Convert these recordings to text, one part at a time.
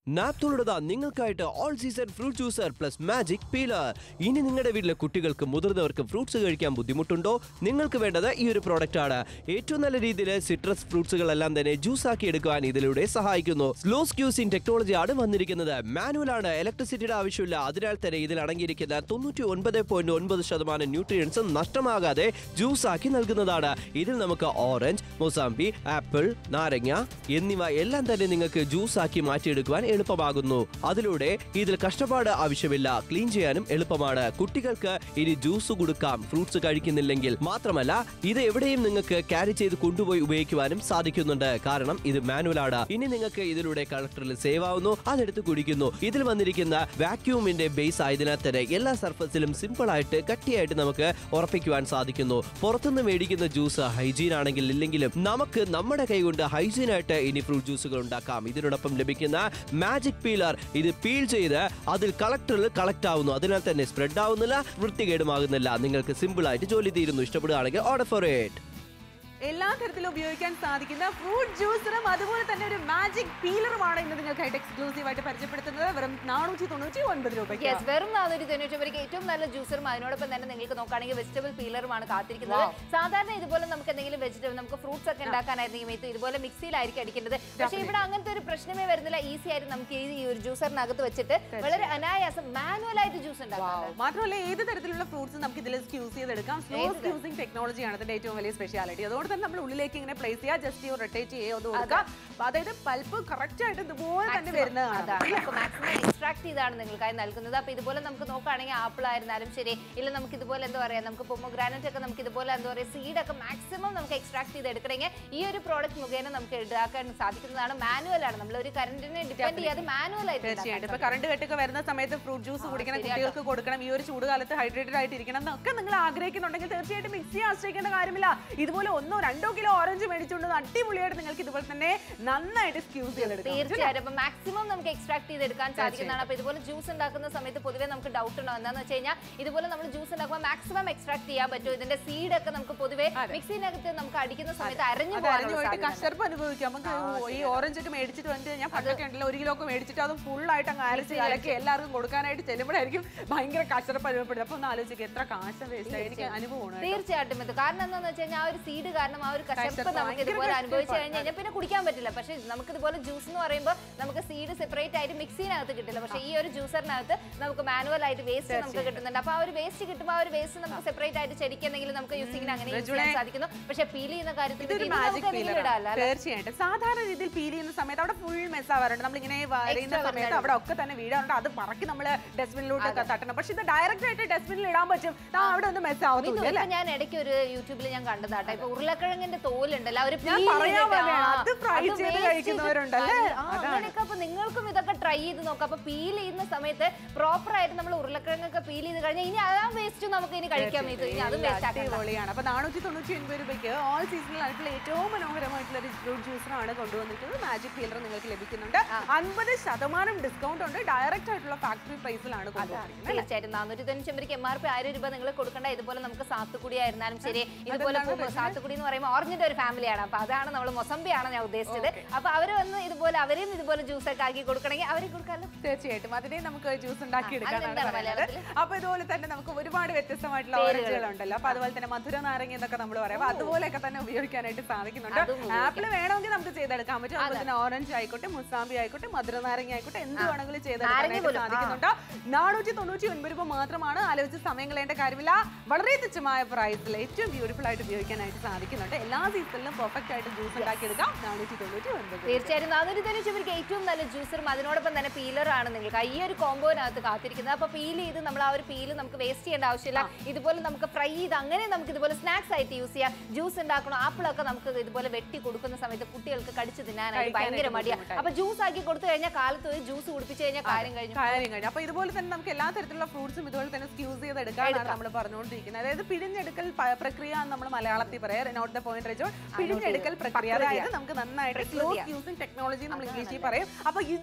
നാപ്തോളുടേതാ നിങ്ങൾക്കായിട്ട് all season fruit juicer plus magic peeler ഇനി നിങ്ങളുടെ വീട്ടിലെ കുട്ടികൾക്കും മുതിർന്നവർക്കും ഫ്രൂട്ട്സ് കഴിക്കാൻ ബുദ്ധിമുട്ടുണ്ടോ നിങ്ങൾക്ക് വേണ്ടത് ഈ ഒരു പ്രോഡക്റ്റ് ആണ് ഏറ്റവും നല്ല രീതിയിൽ സിട്രസ് ഫ്രൂട്ട്സുകളെല്ലാം തന്നെ ജ്യൂസ് ആക്കി എടുക്കുവാൻ ഇതിലൂടെ സഹായിക്കുന്നു സ്ലോ സ്ക്യൂസിംഗ് ടെക്നോളജി ആണ് വന്നിരിക്കുന്നത് മാനുവൽ ആണ് ഇലക്ട്രിസിറ്റിയുടെ ആവശ്യമില്ല അതിനാൽ തന്നെ ഇതിൽ അടങ്ങിയിരിക്കുന്ന തൊണ്ണൂറ്റി ഒൻപത് പോയിന്റ് ഒൻപത് ശതമാനം ന്യൂട്രിയൻസും നഷ്ടമാകാതെ ജ്യൂസ് ആക്കി നൽകുന്നതാണ് ഇതിൽ നമുക്ക് ഓറഞ്ച് മൊസാമ്പി ആപ്പിൾ നാരങ്ങ എന്നിവ എല്ലാം തന്നെ നിങ്ങൾക്ക് ജ്യൂസ് ആക്കി മാറ്റിയെടുക്കുവാൻ എളുപ്പമാകുന്നു അതിലൂടെ ഇതിൽ കഷ്ടപ്പാട് ആവശ്യമില്ല ക്ലീൻ ചെയ്യാനും എളുപ്പമാണ് കുട്ടികൾക്ക് ഇനി ജ്യൂസ് കൊടുക്കാം ഫ്രൂട്ട്സ് കഴിക്കുന്നില്ലെങ്കിൽ മാത്രമല്ല ഇത് എവിടെയും നിങ്ങൾക്ക് ക്യാരി ചെയ്ത് കൊണ്ടുപോയി ഉപയോഗിക്കുവാനും സാധിക്കുന്നുണ്ട് കാരണം ഇത് മാനുവൽ ആണ് ഇനി നിങ്ങൾക്ക് ഇതിലൂടെ കളക്ടറിൽ സേവ് ആവുന്നു അതെടുത്ത് കുടിക്കുന്നു ഇതിൽ വന്നിരിക്കുന്ന വാക്യൂമിന്റെ ബേസ് ആയതിനാൽ തന്നെ എല്ലാ സർഫസിലും സിമ്പിൾ ആയിട്ട് കട്ടിയായിട്ട് നമുക്ക് ഉറപ്പിക്കുവാൻ സാധിക്കുന്നു പുറത്തുനിന്ന് മേടിക്കുന്ന ജ്യൂസ് ഹൈജീൻ ആണെങ്കിൽ ഇല്ലെങ്കിലും നമുക്ക് നമ്മുടെ കൈകൊണ്ട് ഹൈജീൻ ആയിട്ട് ഇനി ഫ്രൂട്ട് ജ്യൂസുകൾ ഉണ്ടാക്കാം ഇതിനോടൊപ്പം ലഭിക്കുന്ന മാജിക് പീലർ ഇത് പീൽ ചെയ്ത് അതിൽ കളക്ടറിൽ കളക്ട് ആവുന്നു അതിനാൽ തന്നെ സ്പ്രെഡ് ആവുന്നില്ല വൃത്തികേടുമാകുന്നില്ല നിങ്ങൾക്ക് സിമ്പിൾ ആയിട്ട് ജോലി തീരുന്നു ഇഷ്ടപ്പെടുകയാണെങ്കിൽ ഓർഡർ ഫോർ ഇറ്റ് എല്ലാ തരത്തിലും ഉപയോഗിക്കാൻ സാധിക്കുന്ന ഫ്രൂട്ട് ജ്യൂസറും അതുപോലെ തന്നെ ഒരു മാജിക് പീലറുമാണ് ഇന്ന് നിങ്ങൾക്കായിട്ട് എക്സ്ക്ലൂസീവ് ആയിട്ട് പരിചയപ്പെടുത്തുന്നത് വെറും നാനൂറ്റി തൊണ്ണൂറ്റി ഒൻപത് രൂപയ്ക്ക് യെസ് വെറും നാനൂറ്റി തൊണ്ണൂറ്റി ഒമ്പതിലേക്ക് ഏറ്റവും നല്ല ജ്യൂസറും അതിനോടൊപ്പം തന്നെ നിങ്ങൾക്ക് നോക്കുകയാണെങ്കിൽ വെജിറ്റബിൾ പീലറുമാണ് കാത്തിരിക്കുന്നത് സാധാരണ ഇതുപോലെ നമുക്ക് എന്തെങ്കിലും വെജിറ്റബിൾ നമുക്ക് ഫ്രൂട്ട്സ് ഒക്കെ ഉണ്ടാക്കാനായിരുന്നു ഈ സമയത്ത് ഇതുപോലെ മിക്സിയിലായിരിക്കും അടിക്കേണ്ടത് പക്ഷേ ഇവിടെ അങ്ങനത്തെ ഒരു പ്രശ്നമേ വരുന്നില്ല ഈസി ആയിട്ട് നമുക്ക് ഈ ഒരു ജ്യൂസറിനകത്ത് വെച്ചിട്ട് വളരെ അനായാസം മാനുവൽ ആയിട്ട് ജ്യൂസ് ഉണ്ടാക്കാം മാത്രമല്ല ഏത് തരത്തിലുള്ള ഫ്രൂട്ട്സ് നമുക്ക് ഇതിൽ സ്ക്യൂസ് ചെയ്തെടുക്കാം സ്ലോ സ്ക്യൂസിംഗ് ടെക്നോളജിയാണ് ഇതിന്റെ ഏറ്റവും വലിയ സ്പെഷ്യാലിറ്റി അതുകൊണ്ട് തന്നെ നമ്മൾ ഉള്ളിലേക്ക് ഇങ്ങനെ പ്ലേസ് ചെയ്യുക ജസ്റ്റ് റൊട്ടേറ്റ് ചെയ്യുക ഒന്ന് കൊടുക്കുക അപ്പൊ അതായത് പൾപ്പ് കറക്റ്റ് ആയിട്ട് ഇതുപോലെ തന്നെ വരുന്നതാണ് അതാണ് അപ്പൊ മാക്സിമം എക്സ്ട്രാക്ട് ചെയ്താണ് നിങ്ങൾക്കായി നൽകുന്നത് അപ്പൊ ഇതുപോലെ നമുക്ക് നോക്കുകയാണെങ്കിൽ ആപ്പിൾ ആയിരുന്നാലും ശരി ഇല്ല നമുക്ക് ഇതുപോലെ എന്താ പറയാ നമുക്ക് പൊമോഗ്രാനറ്റ് ഒക്കെ നമുക്ക് ഇതുപോലെ എന്താ പറയാ സീഡ് ഒക്കെ മാക്സിമം നമുക്ക് എക്സ്ട്രാക്ട് ചെയ്ത് എടുക്കണമെങ്കിൽ ഈ ഒരു പ്രോഡക്റ്റ് മുഖേന നമുക്ക് ഉണ്ടാക്കാൻ സാധിക്കുന്നതാണ് മാനുവൽ ആണ് നമ്മൾ ഒരു കറണ്ടിനെ ഡിപെൻഡ് ചെയ്യാതെ മാനുവൽ ആയിട്ട് തീർച്ചയായിട്ടും ഇപ്പൊ കറണ്ട് കെട്ടൊക്കെ വരുന്ന സമയത്ത് ഫ്രൂട്ട് ജ്യൂസ് കുടിക്കണം കുട്ടികൾക്ക് കൊടുക്കണം ഈ ഒരു ചൂടുകാലത്ത് ഹൈഡ്രേറ്റഡ് ആയിട്ട് ഇരിക്കണം എന്നൊക്കെ നിങ്ങൾ ആഗ്രഹിക്കുന്നുണ്ടെങ്കിൽ തീർച്ചയായിട്ടും മിക്സിയെ ആശ്രയിക്കേണ്ട കാര്യമില്ല ഇതുപോലെ ഒന്നോ രണ്ടോ കിലോ ഓറഞ്ച് മേടിച്ചുകൊണ്ട് അടിപൊളിയായിട്ട് നിങ്ങൾക്ക് ഇതുപോലെ തന്നെ നന്നായിട്ട് സ്ക്യൂസ് ചെയ്തെടുക്കാം തീർച്ചയായിട്ടും അപ്പൊ മാക്സിമം നമുക്ക് എക്സ്ട്രാക്ട് ചെയ്തെടുക്കാൻ സാധിക്കുന്നതാണ് അപ്പൊ ഇതുപോലെ ജ്യൂസ് ഉണ്ടാക്കുന്ന സമയത്ത് പൊതുവേ നമുക്ക് ഡൗട്ട് ഉണ്ടാവും എന്താന്ന് വെച്ച് കഴിഞ്ഞാൽ ഇതുപോലെ നമ്മൾ ജ്യൂസ് ഉണ്ടാക്കുമ്പോൾ മാക്സിമം എക്സ്ട്രാക്ട് ചെയ്യാൻ പറ്റും ഇതിന്റെ സീഡ് ഒക്കെ നമുക്ക് പൊതുവേ മിക്സിനകത്ത് നമുക്ക് അടിക്കുന്ന സമയത്ത് അരഞ്ഞു അത് അരഞ്ഞു പോയിട്ട് പോകാൻ കശർപ്പ് അനുഭവിക്കാം നമുക്ക് ഈ ഓറഞ്ച് ഒക്കെ മേടിച്ചിട്ട് വന്നിട്ട് കഴിഞ്ഞാൽ പണ്ടൊക്കെ ഉണ്ടല്ലോ ഒരു കിലോ ഒക്കെ മേടിച്ചിട്ട് അത് full ആയിട്ട് അങ്ങ് അരച്ച് കലക്കി എല്ലാവർക്കും കൊടുക്കാനായിട്ട് ചെല്ലുമ്പോഴായിരിക്കും ഭയങ്കര കശർപ്പ് അനുഭവപ്പെടുന്നത് അപ്പൊ ഒന്ന് ആലോചിക്കുക എത്ര കാശ വേസ്റ്റ് എനിക്ക് അനുഭവമാണ് കേട്ടോ. തീർച്ചയായിട്ടും ഇത് കാരണം എന്താണെന്ന് വെച്ച് കഴിഞ്ഞാൽ ആ ഒരു സീഡ് കാരണം ആ ഒരു കശപ്പ് കശപ്പ് നമുക്ക് ഭയങ്കര ഇതുപോലെ കശപ്പ് അനുഭവിച്ചു കഴിഞ്ഞ് കഴിഞ്ഞാൽ പിന്നെ കുടിക്കാൻ പറ്റില്ല പക്ഷേ നമുക്ക് ഇതുപോലെ ജ്യൂസ് എന്ന് പറയുമ്പോൾ നമുക്ക് സീഡ് സെപ്പറേറ്റ് ആയിട്ട് മിക്സിനകത്ത് കിട്ടില്ല പക്ഷേ ഈ ഒരു ജ്യൂസറിനകത്ത് നമുക്ക് മാനുവൽ ആയിട്ട് വേസ്റ്റ് നമുക്ക് കിട്ടുന്നുണ്ട് അപ്പൊ ആ ഒരു വേസ്റ്റ് കിട്ടുമ്പോൾ ആ ഒരു വേസ്റ്റ് നമുക്ക് സെപ്പറേറ്റ് ആയിട്ട് ചെടിക്ക് എന്തെങ്കിലും നമുക്ക് യൂസിങ്ങിന് അങ്ങനെ യൂസ് ചെയ്യാൻ സാധിക്കുന്നു പക്ഷേ പീൽ ചെയ്യുന്ന കാര്യത്തിൽ ഇതൊരു ഇത് നമുക്ക് മാജിക് എന്തെങ്കിലും ഇടാമല്ലോ അല്ലേ? തീർച്ചയായിട്ടും സാധാരണ രീതിയിൽ പീൽ ചെയ്യുന്ന സമയത്ത് അവിടെ ഫുൾ മെസ് ആവാറുണ്ട് നമ്മൾ ഇങ്ങനെ വരയുന്ന സമയത്ത് അവിടെ ഒക്കെ തന്നെ വീടാറുണ്ട് അത് പറക്കി നമ്മൾ ഡസ്റ്റ്ബിനിലോട്ട് തട്ടണം പക്ഷെ ഇത് ഡയറക്റ്റ് ആയിട്ട് ഡസ്റ്റ്ബിനിൽ ഇടാൻ പറ്റും ആ അവിടെ ഒന്ന് മെസ് ഇത് ആവുന്നില്ല ഇപ്പൊ ഞാൻ ഇടയ്ക്ക് ഒരു യൂട്യൂബിൽ ഞാൻ കണ്ടതാട്ടോ ഇപ്പൊ ഉരുളക്കിഴങ്ങിന്റെ തോലുണ്ടല്ലോ അവര് ഞാൻ peel പറയാൻ ചെയ്തിട്ട്, വന്നതാണ്. ആ, അത് fry അത് ചെയ്ത് waste കഴിക്കുന്നവരുണ്ടല്ലേ? ചെയ്ത് ആ, അങ്ങനെയൊക്കെ അപ്പൊ നിങ്ങൾക്കും ഇതൊക്കെ ട്രൈ ചെയ്ത് നോക്കാം അപ്പൊ പീൽ ചെയ്യുന്ന സമയത്ത് പ്രോപ്പർ ആയിട്ട് നമ്മൾ ഉരുളക്കിഴങ്ങൊക്കെ പീൽ ചെയ്ത് കഴിഞ്ഞാൽ ഇനി ആ വേസ്റ്റ് നമുക്ക് ഇനി കഴിക്കാൻ ഇത് ഇനി അതും വേസ്റ്റ് ആക്കാം അടിപൊളിയാണ് അപ്പൊ നാനൂറ്റി തൊണ്ണൂറ്റി ഒൻപത് രൂപയ്ക്ക് ഓൾ സീസണിലായിട്ടുള്ള ഏറ്റവും മനോഹരമായിട്ടുള്ള ഒരു ഫ്രൂട്ട് ജ്യൂസറാണ് കൊണ്ടുവന്നിട്ടുള്ളത് മാജിക് ഫീലർ നിങ്ങൾക്ക് ലഭിക്കുന്നുണ്ട് അൻപത് ശതമാനം ഡിസ്കൗണ്ട് ഉണ്ട് ഡയറക്റ്റ് ആയിട്ടുള്ള ഫാക്ടറി പ്രൈസിലാണ് കൊണ്ടുവന്നിരിക്കുന്നത് തീർച്ചയായിട്ടും നാനൂറ്റി തൊണ്ണൂറ്റി ഒമ്പതിക്ക് എം ആർ പി ആയിരം രൂപ നിങ്ങൾ കൊടുക്കേണ്ട ഇതുപോലെ നമുക്ക് സാത്തുക്കുടി ആയിരുന്നാലും ശരി ഇതുപോലെ ഇപ്പൊ സാത്തുക്കുടി എന്ന് പറയുമ്പോൾ ഓറഞ്ചിന്റെ ഒരു ഫാമിലിയാണ് അപ്പൊ അതാണ് നമ്മൾ മൊസംബിയാണ് ഞാൻ ഉദ്ദേശിച്ചത് അപ്പൊ അവര് വന്ന് ഇതുപോലെ അവരെയും ഇതുപോലെ ജ്യൂസ് ഒക്കെ ആക്കി കൊടുക്കണമെങ്കിൽ അവരെ കൊടുക്കാമല്ലോ തീർച്ചയായിട്ടും അതിനെ നമുക്ക് ജ്യൂസ് ഉണ്ടാക്കി എടുക്കാനാണ് അതെന്താണ് പറയുന്നത് മലയാളത്തില്? അപ്പൊ ഇതുപോലെ തന്നെ നമുക്ക് ഒരുപാട് വ്യത്യസ്തമായിട്ടുള്ള ഓറഞ്ചുകൾ ഉണ്ടല്ലോ അപ്പൊ അതുപോലെ തന്നെ മധുര നാരങ്ങ എന്നൊക്കെ നമ്മൾ പറയാം അപ്പൊ അതുപോലെയൊക്കെ തന്നെ ഉപയോഗിക്കാനായിട്ട് സാധിക്കുന്നുണ്ട് അതും ആപ്പിൾ വേണമെങ്കിൽ നമുക്ക് ചെയ്തെടുക്കാൻ പറ്റും അതുപോലെ തന്നെ ഓറഞ്ച് ആയിക്കോട്ടെ മുസാമ്പി ആയിക്കോട്ടെ മധുര നാരങ്ങ ആയിക്കോട്ടെ എന്ത് വേണമെങ്കിലും ചെയ്തെടുക്കാനായിട്ട് പോലും, ആ. സാധിക്കുന്നുണ്ട് നാനൂറ്റി തൊണ്ണൂറ്റി ഒൻപത് രൂപ മാത്രമാണ് ആലോചിച്ച് സമയം കളയേണ്ട കാര്യമില്ല വളരെ തുച്ഛമായ പ്രൈസിൽ ഏറ്റവും ബ്യൂട്ടിഫുൾ ആയിട്ട് ഉപയോഗിക്കാനായിട്ട് സാധിക്കുന്നുണ്ട് എല്ലാ സീസണിലും പെർഫെക്റ്റ് ആയിട്ട് ജ്യൂസ് ഉണ്ടാക്കിയെടുക്കാം നാനൂറ്റി തൊണ്ണൂറ്റി ഒൻപത് തീർച്ചയായും നാനൂറ്റി തൊണ്ണൂറ്റി ഇവർക്ക് ഏറ്റവും നല്ല ജ്യൂസറും അതിനോടൊപ്പം തന്നെ പീലറാണ് നിങ്ങൾക്ക് ഈ ഒരു കോമ്പോനകത്ത് കാത്തിരിക്കുന്നത് അപ്പൊ പീൽ ചെയ്ത് നമ്മൾ ആ ഒരു പീല് നമുക്ക് വേസ്റ്റ് ചെയ്യേണ്ട ആവശ്യമില്ല ഇതുപോലെ നമുക്ക് ഫ്രൈ ചെയ്ത് അങ്ങനെ നമുക്ക് ഇതുപോലെ സ്നാക്സ് ആയിട്ട് യൂസ് ചെയ്യാം ജ്യൂസ് ഉണ്ടാക്കണം ആപ്പിളൊക്കെ നമുക്ക് ഇതുപോലെ വെട്ടി കൊടുക്കുന്ന സമയത്ത് കുട്ടികൾക്ക് കടിച്ച് തിന്നാനായിട്ട് ഭയങ്കര മടിയാണ് അപ്പൊ ജ്യൂസ് ആക്കി കൊടുത്തു കഴിഞ്ഞാൽ കാലത്ത് ഒരു ജ്യൂസ് കുടിപ്പിച്ച് കഴിഞ്ഞാൽ കാര്യം കഴിഞ്ഞു കാര്യം കഴിഞ്ഞു അപ്പൊ ഇതുപോലെ തന്നെ നമുക്ക് എല്ലാ തരത്തിലുള്ള ഫ്രൂട്ട്സും ഇതുപോലെ തന്നെ സ്ക്യൂസ് ചെയ്തെടുക്കാനാണ് നമ്മൾ പറഞ്ഞുകൊണ്ടിരിക്കുന്നത് അതായത് പിഴിഞ്ഞെടുക്കൽ പ- പ്രക്രിയ എന്ന് നമ്മൾ മലയാളത്തിൽ പറയാം നോട്ട് ദ പോയിന്റ് റെജോ പിഴിഞ്ഞെടുക്കൽ പ്രക്രിയ അതായത് നമുക്ക് നന്നായിട്ട് സ്ലോ സ്ക്യൂസിംഗ് ടെക്നോളജി നമ്മൾ ഇംഗ്ലീഷിൽ പറയും അപ്പൊ ഇതാണ് ഈ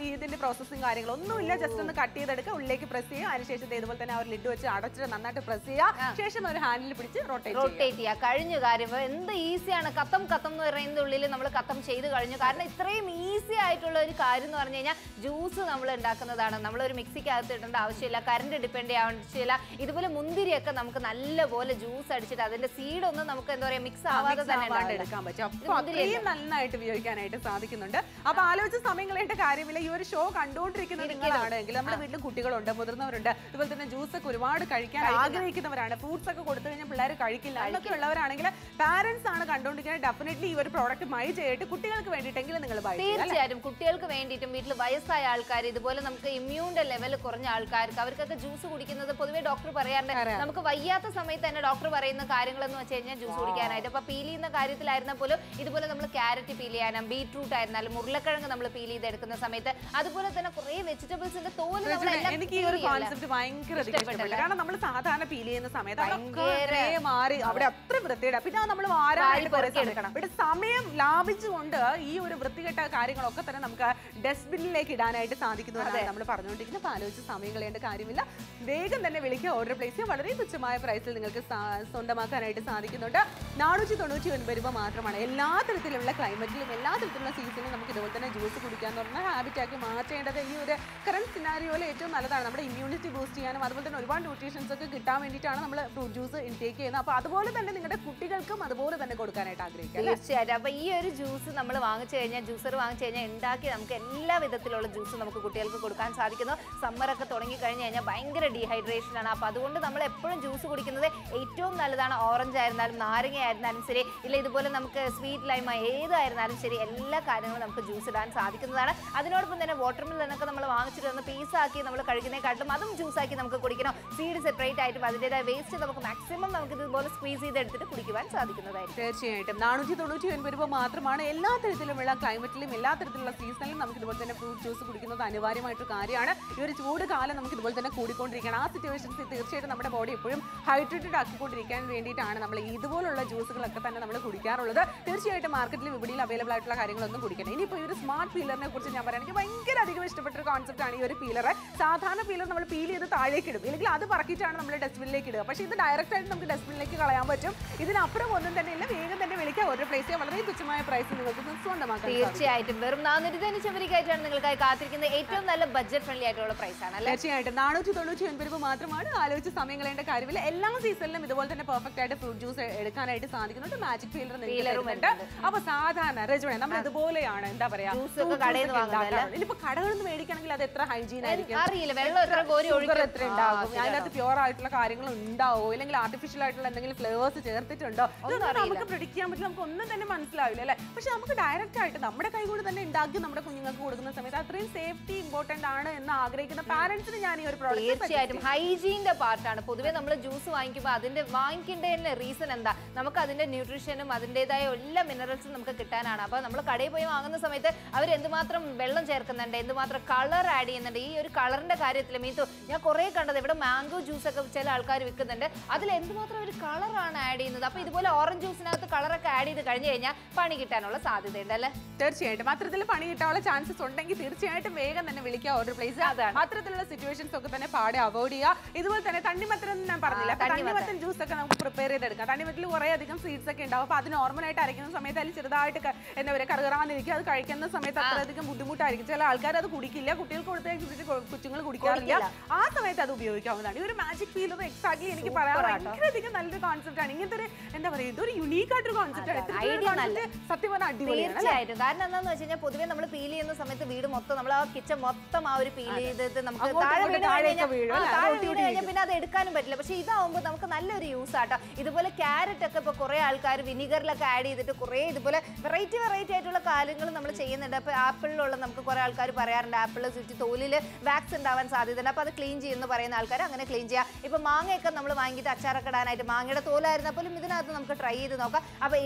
ഇതിന്റെ പ്രോസസ്സും കാര്യങ്ങളും ഒന്നുമില്ല ജസ്റ്റ് ഒന്ന് കട്ട് ചെയ്തെടുക്കുക ഉള്ളിലേക്ക് പ്രസ് ചെയ്യുക അതിനുശേഷം ദേ ഇതുപോലെ തന്നെ ആ ഒരു ലിഡ് വെച്ച് അടച്ചിട്ട് നന്നായിട്ട് പ്രസ് ചെയ്യുക ശേഷം ഒരു ഹാൻഡിൽ പിടിച്ച് റൊട്ടേറ്റ് ചെയ്യുക റൊട്ടേറ്റ് ചെയ്യുക കഴിഞ്ഞ കാര്യം ഇപ്പൊ എന്ത് ഈസിയാണ് കത്തം കത്തം എന്ന് പറയുന്ന ഉള്ളിൽ നമ്മൾ കത്തം ചെയ്ത് കഴിഞ്ഞു കാരണം ഇത്രയും ഈസി ആയിട്ടുള്ള ഒരു കാര്യം എന്ന് പറഞ്ഞു കഴിഞ്ഞാൽ ജ്യൂസ് നമ്മൾ ഉണ്ടാക്കുന്നതാണ് നമ്മൾ ഒരു മിക്സിക്കകത്ത് ഇടേണ്ട ആവശ്യമില്ല കറണ്ട് ഡിപ്പെൻഡ് ചെയ്യാൻ ആവശ്യമില്ല ഇതുപോലെ മുന്തിരിയൊക്കെ നമുക്ക് നല്ലപോലെ ജ്യൂസ് അടിച്ചിട്ട് അതിന്റെ സീഡ് ഒന്നും നമുക്ക് എന്താ പറയാ മിക്സ് ആവാതെ mix തന്നെ ആവാണ്ട് ഉണ്ടാവില്ല. എടുക്കാൻ പറ്റും ഇത് അപ്പൊ മുന്തിരിയല്ലേ? അത്രയും നന്നായിട്ട് ഉപയോഗിക്കാനായിട്ട് സാധിക്കുന്നുണ്ട് അപ്പൊ ആലോചിച്ച സമയം കളയേണ്ട കാര്യമില്ല ഈ ഒരു ഷോ കണ്ടുകൊണ്ടിരിക്കുന്ന നിങ്ങളാണെങ്കിൽ നമ്മുടെ വീട്ടിൽ കുട്ടികളുണ്ട് മുതിർന്നവരുണ്ട് അതുപോലെ തന്നെ ജ്യൂസ് ഒക്കെ ഒരുപാട് കഴിക്കാൻ ആഗ്രഹിക്കുന്നവരാണ് ഫ്രൂട്ട്സ് ഒക്കെ കൊടുത്തു കഴിഞ്ഞാൽ പിള്ളേർ കഴിക്കില്ല എന്നൊക്കെ ഉള്ളവരാണെങ്കിൽ പാരന്റ്സ് ആണ് കണ്ടുകൊണ്ടിരിക്കുന്നത് ഡെഫിനറ്റ്ലി ഈ ഒരു പ്രോഡക്റ്റ് മൈ ചെയ്തിട്ട് കുട്ടികൾക്ക് വേണ്ടിയിട്ടെങ്കിലും നിങ്ങൾ ബൈ ചെയ്യുക തീർച്ചയായിട്ടും കുട്ടികൾക്ക് വേണ്ടിയിട്ടും വീട്ടിൽ വയസ്സായ ആൾക്കാർ ഇതുപോലെ നമുക്ക് ഇമ്മ്യൂണിന്റെ ലെവൽ കുറഞ്ഞ ആൾക്കാർക്ക് അവർക്കൊക്കെ ജ്യൂസ് കുടിക്കുന്നത് പൊതുവേ ഡോക്ടർ പറയാറുണ്ട് നമുക്ക് വയ്യാത്ത സമയത്ത് തന്നെ ഡോക്ടർ പറയുന്ന കാര്യങ്ങൾ എന്ന് വെച്ച് കഴിഞ്ഞാൽ ജ്യൂസ് കുടിക്കാനായിട്ട് അപ്പൊ പീൽ ചെയ്യുന്ന കാര്യത്തിലായിരുന്നാൽ പോലും ഇതുപോലെ നമ്മൾ ക്യാരറ്റ് പീൽ ചെയ്യാനും ബീട്രൂട്ട് ആയിരുന്നാലും ഉരുളക്കിഴങ്ങ് നമ്മൾ പീൽ ചെയ്തെടുക്കുന്ന സമയത്ത് അതുപോലെ തന്നെ കുറെ വെജിറ്റബിൾസിന്റെ തോല് നമ്മളെല്ലാം എനിക്ക് ഈ peel ഒരു ചെയ്യൂല. കോൺസെപ്റ്റ് ഭയങ്കര അധികം ഇഷ്ടപ്പെട്ടു ഇഷ്ടപ്പെട്ടല്ലേ? കാരണം നമ്മൾ സാധാരണ പീൽ ചെയ്യുന്ന സമയത്ത് അവിടെയൊക്കെ ഭയങ്കര- ഇത്രേ മാറി അവിടെ അത്ര വൃത്തിയുടെ പിന്നെ നമ്മൾ വാരി വാരാനായിട്ട് കുറേ പെറുക്കി സമയം എടുക്കണം. ഇവിടെ സമയം ലാഭിച്ചുകൊണ്ട് ഈ ഒരു വൃത്തികെട്ട കാര്യങ്ങളൊക്കെ തന്നെ നമുക്ക് ഡസ്റ്റ്ബിന്നിലേക്ക് ഇടാനായിട്ട് സാധിക്കുന്നു എന്നാണ് നമ്മൾ പറഞ്ഞുകൊണ്ടിരിക്കുന്നത് അപ്പൊ ആലോചിച്ച് സമയം കളയേണ്ട കാര്യമില്ല വേഗം തന്നെ വിളിക്കുക ഓർഡർ പ്ലേസ് ചെയ്യുക വളരെ തുച്ഛമായ പ്രൈസിൽ നിങ്ങൾക്ക് സാ- സ്വന്തമാക്കാനായിട്ട് സാധിക്കുന്നുണ്ട് നാനൂറ്റി തൊണ്ണൂറ്റി ഒൻപത് രൂപ മാത്രമാണ് എല്ലാ തരത്തിലുള്ള ക്ലൈമറ്റിലും എല്ലാ തരത്തിലുള്ള സീസണിലും നമുക്ക് ഇതുപോലെ തന്നെ ജ്യൂസ് കുടിക്കാന്ന് പറഞ്ഞാൽ ഹാബിറ്റ് ആക്കി മാറ്റേണ്ടത് ഈ ഒരു കറന്റ് സിനാരിയോയിൽ ഏറ്റവും നല്ലതാണ് നമ്മുടെ ഇമ്മ്യൂണിറ്റി ബൂസ്റ്റ് ചെയ്യാനും അതുപോലെ തന്നെ ഒരുപാട് ന്യൂട്രീഷൻസ് ഒക്കെ കിട്ടാൻ വേണ്ടിയിട്ടാണ് നമ്മൾ ഫ്രൂട്ട് ജ്യൂസ് ഇൻടേക്ക് ചെയ്യുന്നത് അപ്പോൾ അതുപോലെ തന്നെ നിങ്ങളുടെ കുട്ടികൾക്കും അതുപോലെ തന്നെ കൊടുക്കാനായിട്ട് ആഗ്രഹിക്കുക അല്ലേ? തീർച്ചയായിട്ടും അപ്പൊ ഈ ഒരു ജ്യൂസ് നമ്മൾ വാങ്ങിച്ചു കഴിഞ്ഞാൽ ജ്യൂസർ വാങ്ങിച്ചു കഴിഞ്ഞാൽ ഉണ്ടാക്കി നമുക്ക് എല്ലാ വിധത്തിലുള്ള ജ്യൂസ് നമുക്ക് കുട്ടികൾക്ക് കൊടുക്കാൻ സാധിക്കുന്നു സമ്മറൊക്കെ തുടങ്ങി കഴിഞ്ഞ് കഴിഞ്ഞാൽ ഭയങ്കര ഡീഹൈഡ്രേഷൻ ആണ് അപ്പൊ അതുകൊണ്ട് നമ്മൾ എപ്പോഴും ജ്യൂസ് കുടിക്കുന്നത് ഏറ്റവും നല്ലതാണ് ഓറഞ്ച് ആയിരുന്നാലും നാരങ്ങ ആയിരുന്നാലും ശരി ഇല്ല ഇതുപോലെ നമുക്ക് സ്വീറ്റ് ലൈമ ഏതായിരുന്നാലും ശരി എല്ലാ കാര്യങ്ങളും നമുക്ക് ജ്യൂസ് ഇടാൻ സാധിക്കുന്നതാണ് അതിനോടൊപ്പം തന്നെ വാട്ടർ മില്ലനൊക്കെ നമ്മൾ വാങ്ങിച്ചിട്ട് വന്ന് പീസാക്കി നമ്മൾ കഴിക്കുന്നതിനെക്കാട്ടും അതും ജ്യൂസാക്കി നമുക്ക് കുടിക്കണം സീഡ് സെപ്പറേറ്റ് ആയിട്ടും അതിൻ്റെതായ വേസ്റ്റ് നമുക്ക് മാക്സിമം നമുക്ക് ഇതുപോലെ സ്ക്വീസ് ചെയ്തെടുത്തിട്ട് കുടിക്കുവാൻ സാധിക്കുന്നതായിരിക്കും തീർച്ചയായിട്ടും നാനൂറ്റി തൊണ്ണൂറ്റി ഒൻപത് രൂപ മാത്രമാണ് എല്ലാ തരത്തിലുമുള്ള ക്ലൈമറ്റിലും എല്ലാ തരത്തിലുള്ള സീസണിലും നമുക്ക് ഇതുപോലെ തന്നെ ഫ്രൂട്ട് ജ്യൂസ് കുടിക്കുന്നത് അനിവാര്യമായിട്ടൊരു കാര്യമാണ് ഈ ഒരു ചൂട് കാലം നമുക്ക് ഇതുപോലെ തന്നെ കൂടിക്കൊണ്ടിരിക്കണം ആ സിറ്റുവേഷൻസിൽ തീർച്ചയായിട്ടും നമ്മുടെ ബോഡി എപ്പോഴും ഹൈഡ്രേറ്റഡ് ആക്കിക്കൊണ്ടിരിക്കാൻ വേണ്ടിയിട്ടാണ് നമ്മൾ ഇതുപോലുള്ള ജ്യൂസുകളൊക്കെ തന്നെ നമ്മൾ കുടിക്കാറുള്ളത് തീർച്ചയായിട്ടും മാർക്കറ്റിൽ വിപണിയിൽ അവൈലബിൾ ആയിട്ടുള്ള കാര്യങ്ങളൊന്നും കുടിക്കണം ഇനിയിപ്പോൾ ഈ ഒരു സ്മാർട്ട് പീലറിനെ കുറിച്ച് ഞാൻ പറയുകയാണെങ്കിൽ എനിക്ക് ഭയങ്കര അധികം ഇഷ്ടപ്പെട്ട ഒരു കോൺസെപ്റ്റ് ആണ് ഈ ഒരു പീലർ സാധാരണ പീലർ നമ്മൾ പീൽ ചെയ്ത് താഴേക്ക് ഇടും ഇല്ലെങ്കിൽ അത് പറക്കിയിട്ടാണ് നമ്മൾ ഡസ്റ്റ്ബിനിലേക്ക് ഇടുക പക്ഷേ ഇത് ഡയറക്റ്റ് ആയിട്ട് നമുക്ക് ഡസ്റ്റ്ബിനിലേക്ക് കളയാൻ പറ്റും ഇതിനപ്പുറം ഒന്നും തന്നെ ഇല്ല വേഗം തന്നെ വിളിക്കാം ഒരു പ്ലേസ് ചെയ്യാൻ വളരെ തുച്ഛമായ പ്രൈസ് നിങ്ങൾക്ക് ഇത് സ്വന്തമാക്കാൻ സാധിക്കും. തീർച്ചയായിട്ടും വെറും നാനൂറ്റി തൊണ്ണൂറ്റി നിങ്ങൾക്കായി കാത്തിരിക്കുന്ന ഏറ്റവും നല്ല ബഡ്ജറ്റ് ഫ്രണ്ട്ലി ആയിട്ടുള്ള പ്രൈസ് ആണ് അല്ലേ തീർച്ചയായിട്ടും നാനൂറ്റി തൊണ്ണൂറ്റി ഒൻപത് രൂപ മാത്രമാണ് ആലോചിച്ച് സമയം കളയേണ്ട കാര്യമില്ല എല്ലാ സീസണിലും ഇതുപോലെ തന്നെ പെർഫെക്റ്റ് ആയിട്ട് ഫ്രൂട്ട് ജ്യൂസ് എടുക്കാനായിട്ട് സാധിക്കുന്നുണ്ട് മാജിക് ഫീലർ Peeler-ഉം ഉണ്ട് അപ്പൊ സാധാരണ രജുണെ നമ്മൾ ഇതുപോലെയാണ് എന്താ പറയാ Juice ഒക്കെ കടയിൽ നിന്ന് വാങ്ങുന്നതല്ലേ? ഇനിയിപ്പോ കടകളിൽ നിന്ന് മേടിക്കണമെങ്കിൽ അത് എത്ര ഹൈജീൻ ആയിരിക്കും അറിയില്ല വെള്ളം എത്ര കോരി ഷുഗർ ഒഴിക്കും എത്ര ഉണ്ടാകും അതിനകത്ത് പ്യുവർ ആയിട്ടുള്ള കാര്യങ്ങൾ ഉണ്ടാവോ അല്ലെങ്കിൽ ആർട്ടിഫിഷ്യൽ ആയിട്ടുള്ള എന്തെങ്കിലും ഫ്ലേവേഴ്സ് ചേർത്തിട്ടുണ്ടോ ഇതൊന്നും നമുക്ക് പ്രിഡിക്ട് ചെയ്യാൻ പറ്റില്ല നമുക്ക് ഒന്നും തന്നെ മനസ്സിലാവില്ല അല്ലെ പക്ഷെ നമുക്ക് ഡയറക്റ്റ് ആയിട്ട് നമ്മുടെ കൈ കൊണ്ട് തന്നെ ഉണ്ടാക്കി നമ്മുടെ കുഞ്ഞുങ്ങൾക്ക് കൊടുക്കുന്ന സമയത്ത് അത്രയും സേഫ്റ്റി ഇമ്പോർട്ടന്റ് ആണ് എന്ന് ആഗ്രഹിക്കുന്ന പാരന്റ്സിന് ഞാൻ ഈ ഒരു പ്രോഡക്റ്റ് തീർച്ചയായിട്ടും ഹൈജീന്റെ പാർട്ടാണ് പൊതുവേ നമ്മൾ ജ്യൂസ് വാങ്ങിക്കുമ്പോൾ അതിന്റെ വാങ്ങിക്കേണ്ടതിന്റെ റീസൺ എന്താ നമുക്ക് അതിന്റെ ന്യൂട്രീഷനും അതിൻ്റെതായ എല്ലാ മിനറൽസും നമുക്ക് കിട്ടാനാണ് അപ്പോൾ നമ്മൾ കടയിൽ പോയി വാങ്ങുന്ന സമയത്ത് അവർ എന്തുമാത്രം വെള്ളം ചേർക്കുന്നുണ്ട് എന്തുമാത്രം കളർ ആഡ് ചെയ്യുന്നുണ്ട് ഈ ഒരു കളറിന്റെ കാര്യത്തിൽ മീത്തു ഞാൻ കുറേ കണ്ടത് ഇവിടെ മാംഗോ ജ്യൂസ് ഒക്കെ ചില ആൾക്കാർ വിൽക്കുന്നുണ്ട് അതിൽ എന്തുമാത്രം ഒരു കളറാണ് ആഡ് ചെയ്യുന്നത് അപ്പോൾ ഇതുപോലെ ഓറഞ്ച് ജ്യൂസിനകത്ത് കളറൊക്കെ ആഡ് ചെയ്ത് കഴിഞ്ഞ് കഴിഞ്ഞാൽ പണി കിട്ടാനുള്ള സാധ്യതയുണ്ട് അല്ലേ തീർച്ചയായിട്ടും അത്തരത്തിൽ പണി കിട്ടാനുള്ള ചാൻസസ് ഉണ്ടെങ്കിൽ തീർച്ചയായിട്ടും വേഗം തന്നെ വിളിക്കുക ഓർഡർ പ്ലേസ് അതാണ്. അത്തരത്തിലുള്ള സിറ്റുവേഷൻസ് ഒക്കെ തന്നെ പാടെ അവോയ്ഡ് ചെയ്യുക ഇതുപോലെ തന്നെ തണ്ണിമത്തൻ എന്ന് ഞാൻ പറഞ്ഞില്ല ആ, അപ്പൊ തണ്ണിമത്തൻ. തണ്ണിമത്തൻ ജ്യൂസ് ഒക്കെ നമുക്ക് പ്രിപ്പയർ ചെയ്തെടുക്കാം തണ്ണിമത്തിൽ കുറേ അധികം സീഡ്സ് ഒക്കെ ഉണ്ടാവും അപ്പൊ അത് നോർമലായിട്ട് അരയ്ക്കുന്ന സമയത്ത് അതിൽ ചെറുതായിട്ട് ക- എന്താ പറയുക കറുകറാന്നിരിക്കും അത് കഴിക്കുന്ന സമയത്ത് അത്രയധികം ബുദ്ധിമുട്ടായിരിക്കും ചില ആൾക്കാർ അത് കുടിക്കില്ല കുട്ടികൾക്ക് കൊടുത്ത് കഴിഞ്ഞിട്ട് കൊ- കൊച്ചുങ്ങൾ കുടിക്കാറില്ല ആ സമയത്ത് അത് ഉപയോഗിക്കാവുന്നതാണ് ഈ ഒരു മാജിക് ഫീലർ എക്സാക്ട്ലി എനിക്ക് പറയാൻ ഭയങ്കരധികം നല്ലൊരു കോൺസെപ്റ്റ് ആണ് ഇങ്ങനത്തെ ഒരു എന്താ പറയുക ഇതൊരു യുണീക്ക് ആയിട്ടൊരു കോൺസെപ്റ്റ് ആണ് ഇത്തരത്തിലൊരു idea നല്ല. concept സത്യം പറഞ്ഞാൽ അടിപൊളിയാണ് അല്ലേ? തീർച്ചയായിട്ടും കാരണം എന്താണെന്ന് വെച്ച് കഴിഞ്ഞാൽ പൊതുവെ നമ്മൾ പീൽ ചെയ്യുന്ന സമയത്ത് വീട് മൊത്തം നമ്മൾ ആ കിച്ചൺ മൊത്തം ആ ഒരു പീൽ ചെയ്തിട്ട് നമുക്ക് അങ്ങോട്ടും താഴെ ഇങ്ങോട്ടും വീണ് താഴെയൊക്കെ കഴിഞ്ഞാൽ വീഴും, ആ, അല്ലേ? താഴെ റൊട്ടി വീണ് കഴിഞ്ഞാൽ പിന്നെ അത് എടുക്കാനും പറ്റില്ല പക്ഷേ ഇതാവുമ്പോൾ നമുക്ക് നല്ലൊരു യൂസ് ആട്ടോ ഇതുപോലെ ക്യാരറ്റ് ഒക്കെ ഇപ്പോൾ കുറേ ആൾക്കാർ വിനിഗറിലൊക്കെ ആഡ് ചെയ്തിട്ട് കുറേ ഇതുപോലെ വെറൈറ്റി വെറൈറ്റി ആയിട്ടുള്ള കാര്യങ്ങൾ നമ്മൾ ചെയ്യുന്നുണ്ട് അപ്പോൾ ആപ്പിളിലുള്ള നമുക്ക് കുറേ ആൾക്കാർ പറയാറുണ്ട് ആപ്പിൾ ചുറ്റി തോലിൽ വാക്സ് ഉണ്ടാവാൻ സാധ്യതയുണ്ട് അപ്പോൾ അത് ക്ലീൻ ചെയ്യുമെന്ന് പറയുന്ന ആൾക്കാർ അങ്ങനെ ക്ലീൻ ചെയ്യാം ഇപ്പോൾ മാങ്ങയൊക്കെ നമ്മൾ വാങ്ങിയിട്ട് അച്ചാറൊക്കെ ഇടാനായിട്ട് മാങ്ങയുടെ തോലായിരുന്നാൽ പോലും ഇതിനകത്ത് നമുക്ക് ട്രൈ ചെയ്ത് നോക്കാം അപ്പോൾ